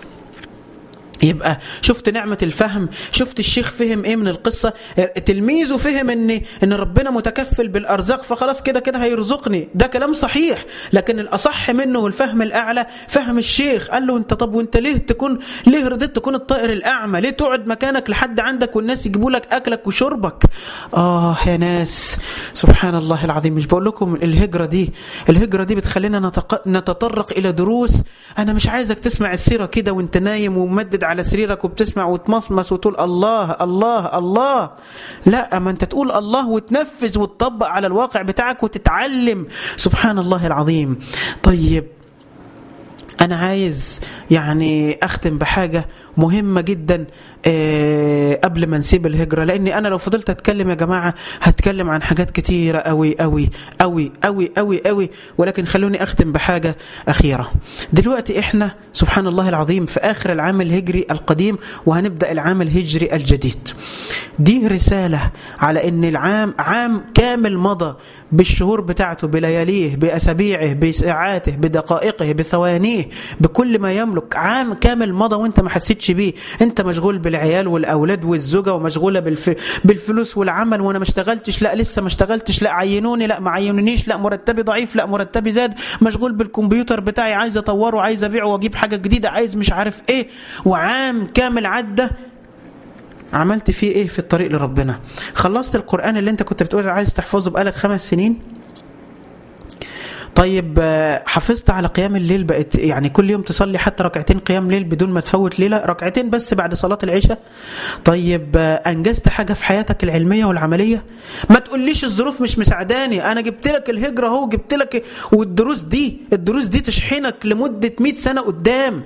يبقى شفت نعمة الفهم شفت الشيخ فهم ايه من القصة تلميذه فهم ان ان ربنا متكفل بالارزاق فخلاص كده كده هيرزقني ده كلام صحيح لكن الاصح منه والفهم الاعلى فهم الشيخ قال له انت طب وانت ليه تكون ليه رضيت تكون الطائر الاعمى ليه تقعد مكانك لحد عندك والناس يجيبوا لك اكلك وشربك اه يا ناس سبحان الله العظيم مش بقول لكم الهجرة دي الهجرة دي بتخلينا نتق... نتطرق الى دروس انا مش عايزك تسمع السيرة كده وانت نايم وممدد على سريرك وبتسمع وتمصمص وتقول الله الله الله لا ما انت تقول الله وتنفذ وتطبق على الواقع بتاعك وتتعلم سبحان الله العظيم طيب أنا عايز يعني أختم بحاجة مهمة جدا قبل ما نسيب الهجرة لأني أنا لو فضلت أتكلم يا جماعة هتكلم عن حاجات كتيرة أوي أوي أوي أوي أوي أوي ولكن خلوني أختم بحاجة أخيرة دلوقتي إحنا سبحان الله العظيم في آخر العام الهجري القديم وهنبدأ العام الهجري الجديد دي رسالة على أن العام عام كامل مضى بالشهور بتاعته بلياليه بأسابيعه بساعاته بدقائقه بثوانيه بكل ما يملك عام كامل مضى وانت ما حسيتش بيه انت مشغول بالعيال والاولاد والزوجه ومشغوله بالف... بالفلوس والعمل وانا ما اشتغلتش لا لسه ما اشتغلتش لا عينوني لا ما عينونيش لا مرتبي ضعيف لا مرتبي زاد مشغول بالكمبيوتر بتاعي عايز اطوره عايز ابيعه واجيب حاجه جديده عايز مش عارف ايه وعام كامل عدى عملت فيه ايه في الطريق لربنا خلصت القرآن اللي انت كنت بتقول عايز تحفظه بقالك خمس سنين طيب حافظت على قيام الليل بقت يعني كل يوم تصلي حتى ركعتين قيام ليل بدون ما تفوت ليلة ركعتين بس بعد صلاة العشاء طيب أنجزت حاجة في حياتك العلمية والعملية ما تقوليش الظروف مش مساعداني أنا جبت لك الهجرة اهو جبت لك والدروس دي الدروس دي تشحنك لمدة 100 سنة قدام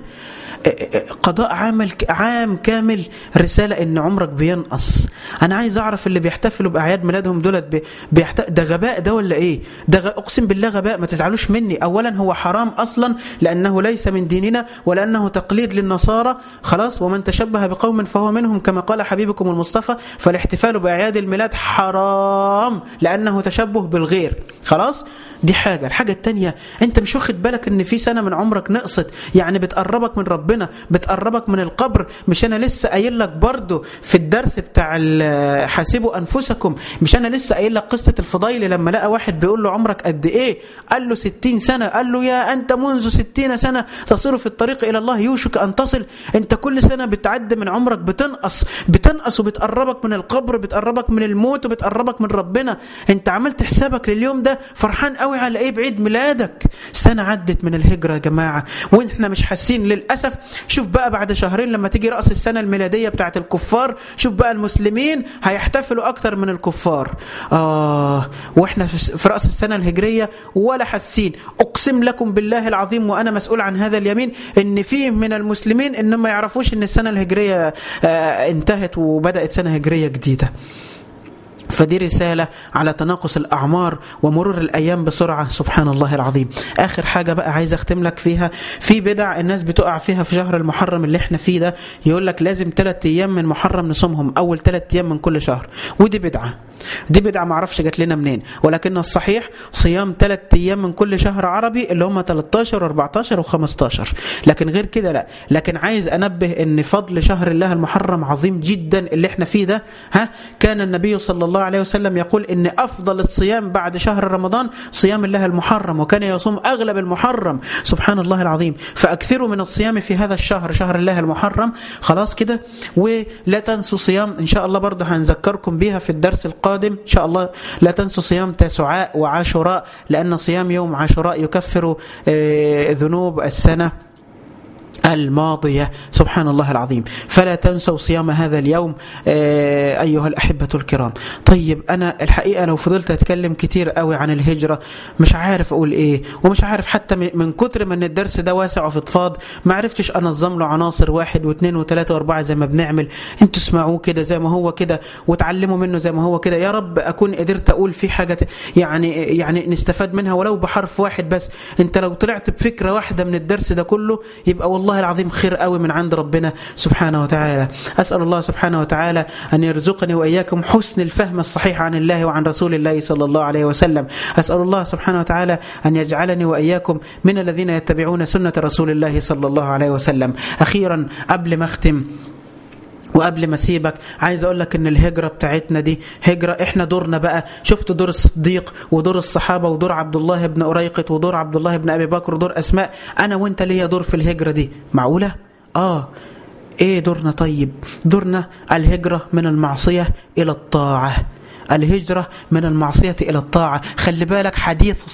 قضاء عامل عام كامل رسالة ان عمرك بينقص انا عايز اعرف اللي بيحتفلوا باعياد ميلادهم دولت بيحت... ده غباء ده ولا ايه ده غ... اقسم بالله غباء ما تزعلوش مني اولا هو حرام اصلا لانه ليس من ديننا ولانه تقليد للنصارى خلاص ومن تشبه بقوم فهو منهم كما قال حبيبكم المصطفى فالاحتفال باعياد الميلاد حرام لانه تشبه بالغير خلاص دي حاجة الحاجة التانية انت مش واخد بالك ان في سنة من عمرك نقصت يعني بتقربك من ربنا بتقربك من القبر مش انا لسه قايل لك برضو في الدرس بتاع حاسبوا انفسكم مش انا لسه قايل لك قصة الفضيل لما لقى واحد بيقول له عمرك قد ايه قال له ستين سنة قال له يا انت منذ ستين سنة تصير في الطريق الى الله يوشك ان تصل انت كل سنة بتعد من عمرك بتنقص بتنقص وبتقربك من القبر بتقربك من الموت وبتقربك من ربنا انت عملت حسابك لليوم ده فرحان قوي على ايه بعيد ميلادك سنة عدت من الهجرة يا جماعة واحنا مش حاسين للأسف شوف بقى بعد شهرين لما تيجي رأس السنة الميلادية بتاعت الكفار شوف بقى المسلمين هيحتفلوا أكتر من الكفار آه واحنا في رأس السنة الهجرية ولا حاسين أقسم لكم بالله العظيم وأنا مسؤول عن هذا اليمين إن فيه من المسلمين إن ما يعرفوش إن السنة الهجرية آه انتهت وبدأت سنة هجرية جديدة فدي رسالة على تناقص الأعمار ومرور الأيام بسرعة سبحان الله العظيم آخر حاجة بقى عايز أختم لك فيها في بدع الناس بتقع فيها في شهر المحرم اللي احنا فيه ده يقول لك لازم ثلاث أيام من محرم نصومهم أول ثلاث أيام من كل شهر ودي بدعة دي بدعة معرفش جات لنا منين ولكن الصحيح صيام ثلاث أيام من كل شهر عربي اللي هم 13 و14 و15 لكن غير كده لا لكن عايز أنبه أن فضل شهر الله المحرم عظيم جدا اللي احنا فيه ده ها كان النبي صلى الله عليه وسلم يقول ان افضل الصيام بعد شهر رمضان صيام الله المحرم وكان يصوم اغلب المحرم سبحان الله العظيم فاكثروا من الصيام في هذا الشهر شهر الله المحرم خلاص كده ولا تنسوا صيام ان شاء الله برضه هنذكركم بيها في الدرس القادم ان شاء الله لا تنسوا صيام تسعاء وعاشوراء لان صيام يوم عاشوراء يكفر ذنوب السنه الماضية سبحان الله العظيم فلا تنسوا صيام هذا اليوم أيها الأحبة الكرام طيب أنا الحقيقة لو فضلت أتكلم كتير قوي عن الهجرة مش عارف أقول إيه ومش عارف حتى من كتر من الدرس ده واسع وفضفاض ما عرفتش أنظم له عناصر واحد واثنين وثلاثة وأربعة زي ما بنعمل أنتوا اسمعوه كده زي ما هو كده وتعلموا منه زي ما هو كده يا رب أكون قدرت أقول في حاجة يعني يعني نستفاد منها ولو بحرف واحد بس أنت لو طلعت بفكرة واحدة من الدرس ده كله يبقى والله العظيم خير قوي من عند ربنا سبحانه وتعالى أسأل الله سبحانه وتعالى أن يرزقني وإياكم حسن الفهم الصحيح عن الله وعن رسول الله صلى الله عليه وسلم أسأل الله سبحانه وتعالى أن يجعلني وإياكم من الذين يتبعون سنة رسول الله صلى الله عليه وسلم أخيرا قبل ما أختم وقبل ما اسيبك عايز اقول لك ان الهجره بتاعتنا دي هجره احنا دورنا بقى شفت دور الصديق ودور الصحابه ودور عبد الله بن أريقط ودور عبد الله بن ابي بكر ودور اسماء انا وانت ليا دور في الهجره دي معقوله اه ايه دورنا طيب دورنا الهجره من المعصيه الى الطاعه الهجرة من المعصية إلى الطاعة خلي بالك حديث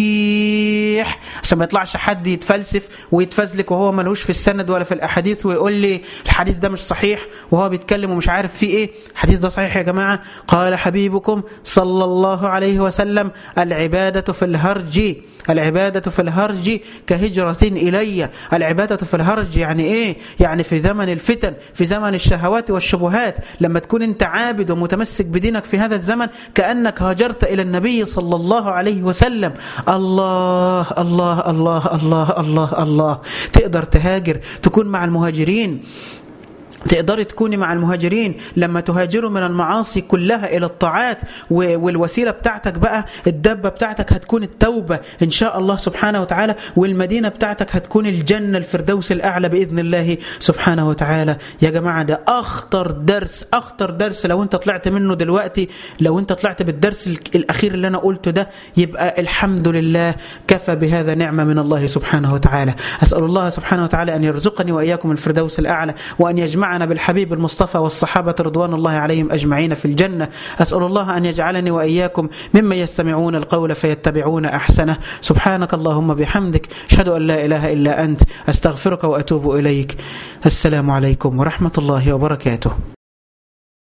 صحيح عشان ما يطلعش حد يتفلسف ويتفزلك وهو ملهوش في السند ولا في الأحاديث ويقول لي الحديث ده مش صحيح وهو بيتكلم ومش عارف فيه إيه الحديث ده صحيح يا جماعة قال حبيبكم صلى الله عليه وسلم العبادة في الهرج العبادة في الهرج كهجرة إلي العبادة في الهرج يعني إيه يعني في زمن الفتن في زمن الشهوات والشبهات لما تكون أنت عابد ومتمسك بدينك في هذا الزمن كأنك هاجرت إلى النبي صلى الله عليه وسلم الله الله الله الله الله الله تقدر تهاجر تكون مع المهاجرين تقدري تكوني مع المهاجرين لما تهاجروا من المعاصي كلها إلى الطاعات والوسيلة بتاعتك بقى الدبة بتاعتك هتكون التوبة إن شاء الله سبحانه وتعالى والمدينة بتاعتك هتكون الجنة الفردوس الأعلى بإذن الله سبحانه وتعالى يا جماعة ده أخطر درس أخطر درس لو أنت طلعت منه دلوقتي لو أنت طلعت بالدرس الأخير اللي أنا قلته ده يبقى الحمد لله كفى بهذا نعمة من الله سبحانه وتعالى أسأل الله سبحانه وتعالى أن يرزقني وإياكم الفردوس الأعلى وأن يجمع يجمعنا بالحبيب المصطفى والصحابة رضوان الله عليهم أجمعين في الجنة أسأل الله أن يجعلني وإياكم ممن يستمعون القول فيتبعون أحسنه سبحانك اللهم بحمدك أشهد أن لا إله إلا أنت أستغفرك وأتوب إليك السلام عليكم ورحمة الله وبركاته